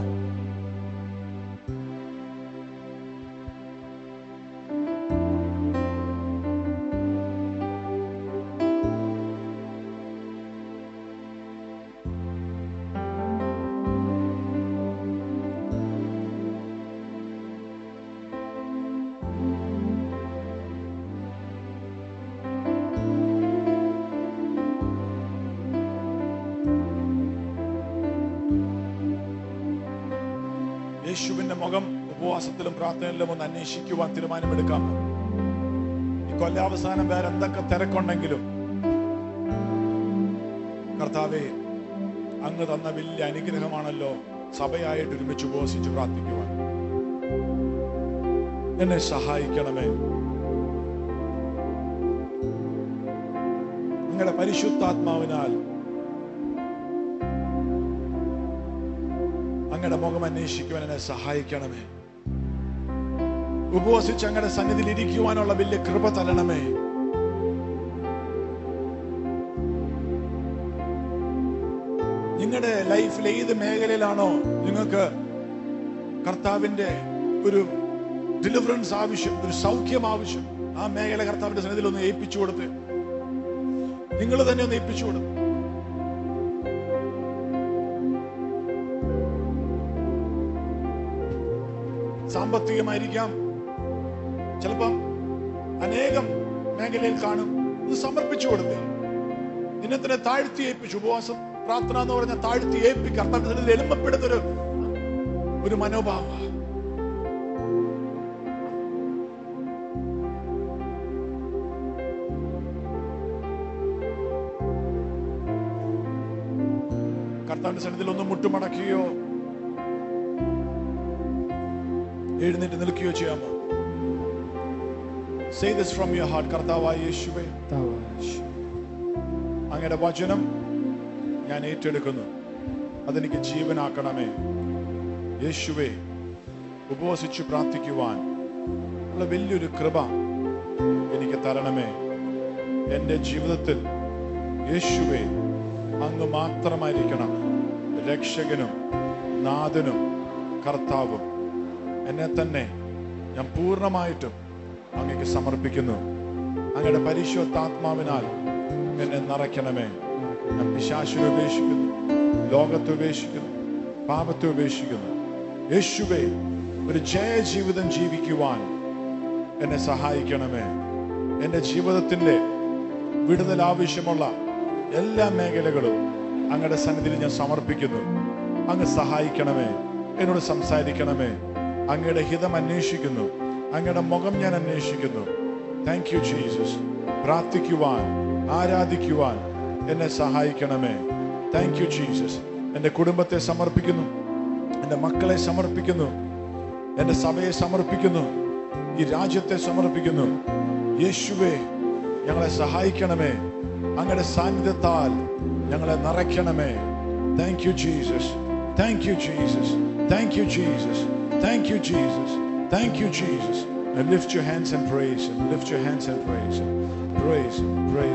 യേശുവിന്റെ മുഖം ഉപവാസത്തിലും പ്രാർത്ഥനയിലും ഒന്ന് അന്വേഷിക്കുവാൻ തീരുമാനമെടുക്കാം ഈ കൊല്ലാവസാനം വേറെ എന്തൊക്കെ തിരക്കുണ്ടെങ്കിലും കർത്താവെ അങ്ങ് തന്ന വലിയ അനുഗ്രഹമാണല്ലോ സഭയായിട്ട് ഒരുമിച്ച് ഉപവസിച്ച് പ്രാർത്ഥിക്കുവാൻ എന്നെ സഹായിക്കണമേ നിങ്ങളുടെ പരിശുദ്ധാത്മാവിനാൽ അങ്ങയുടെ മുഖം അന്വേഷിക്കുവാൻ എന്നെ സഹായിക്കണമേ ഉപവസിച്ച് അങ്ങയുടെ സന്നിധിയിൽ ഇരിക്കുവാനുള്ള വലിയ കൃപ തരണമേ നിങ്ങളുടെ ലൈഫിൽ ഏത് മേഖലയിലാണോ നിങ്ങൾക്ക് കർത്താവിന്റെ ഒരു ഡെലിവറൻസ് ആവശ്യം ഒരു സൗഖ്യം ആവശ്യം ആ മേഖല കർത്താവിന്റെ സന്നിധിയിൽ ഒന്ന് ഏൽപ്പിച്ചു കൊടുത്ത് നിങ്ങൾ തന്നെ ഒന്ന് ഏൽപ്പിച്ചു കൊടുത്ത് സാമ്പത്തികമായിരിക്കാം ചിലപ്പം അനേകം മേഖലയിൽ കാണും ഇത് സമർപ്പിച്ചു കൊടുത്തേ നിന്നെ തന്നെ താഴ്ത്തി ഏൽപ്പിച്ചു ഉപവാസം പ്രാർത്ഥന എന്ന് പറഞ്ഞ താഴ്ത്തി ഏൽപ്പിക്കുക കർത്താവിന്റെ എലുമ്പപ്പെടുന്ന ഒരു ഒരു മനോഭാവ കർത്താവിന്റെ സന്നിധിയിൽ ഒന്ന് മുട്ടുമടക്കുകയോ എഴുന്നേറ്റ് നിൽക്കുകയോ ചെയ്യാമോ Say this from your heart കർത്താവായ യേശുവേ അങ്ങയുടെ വചനം ഞാൻ ഏറ്റെടുക്കുന്നു അതെനിക്ക് ജീവനാക്കണമേ യേശുവേ ഉപവസിച്ച് പ്രാർത്ഥിക്കുവാൻ ഉള്ള വലിയൊരു കൃപ എനിക്ക് തരണമേ എൻ്റെ ജീവിതത്തിൽ യേശുവേ അങ്ങ് മാത്രമായിരിക്കണം രക്ഷകനും നാഥനും കർത്താവും എന്നെ തന്നെ ഞാൻ പൂർണ്ണമായിട്ടും അങ്ങക്ക് സമർപ്പിക്കുന്നു അങ്ങയുടെ പരിശുദ്ധാത്മാവിനാൽ എന്നെ നിറയ്ക്കണമേ ഞാൻ പിശാശിനെ ഉപേക്ഷിക്കുന്നു ലോകത്തെ ഉപേക്ഷിക്കുന്നു പാപത്തെ ഉപേക്ഷിക്കുന്നു യേശുവേ ഒരു ജയ ജീവിതം ജീവിക്കുവാൻ എന്നെ സഹായിക്കണമേ എൻ്റെ ജീവിതത്തിൻ്റെ വിടുതൽ ആവശ്യമുള്ള എല്ലാ മേഖലകളും അങ്ങയുടെ സന്നിധിയിൽ ഞാൻ സമർപ്പിക്കുന്നു അങ്ങ് സഹായിക്കണമേ എന്നോട് സംസാരിക്കണമേ അങ്ങയുടെ ഹിതം അന്വേഷിക്കുന്നു അങ്ങയുടെ മുഖം ഞാൻ അന്വേഷിക്കുന്നു താങ്ക് യു ജീസസ് പ്രാർത്ഥിക്കുവാൻ ആരാധിക്കുവാൻ എന്നെ സഹായിക്കണമേ താങ്ക് യു ജീസസ് എൻ്റെ കുടുംബത്തെ സമർപ്പിക്കുന്നു എൻ്റെ മക്കളെ സമർപ്പിക്കുന്നു എൻ്റെ സഭയെ സമർപ്പിക്കുന്നു ഈ രാജ്യത്തെ സമർപ്പിക്കുന്നു യേശുവേ ഞങ്ങളെ സഹായിക്കണമേ അങ്ങയുടെ സാന്നിധ്യത്താൽ ഞങ്ങളെ നിറയ്ക്കണമേ thank you Jesus thank you Jesus thank you Jesus thank you Jesus thank you Jesus And lift your hands and praise Him. Lift your hands and praise Him. Praise Him. Praise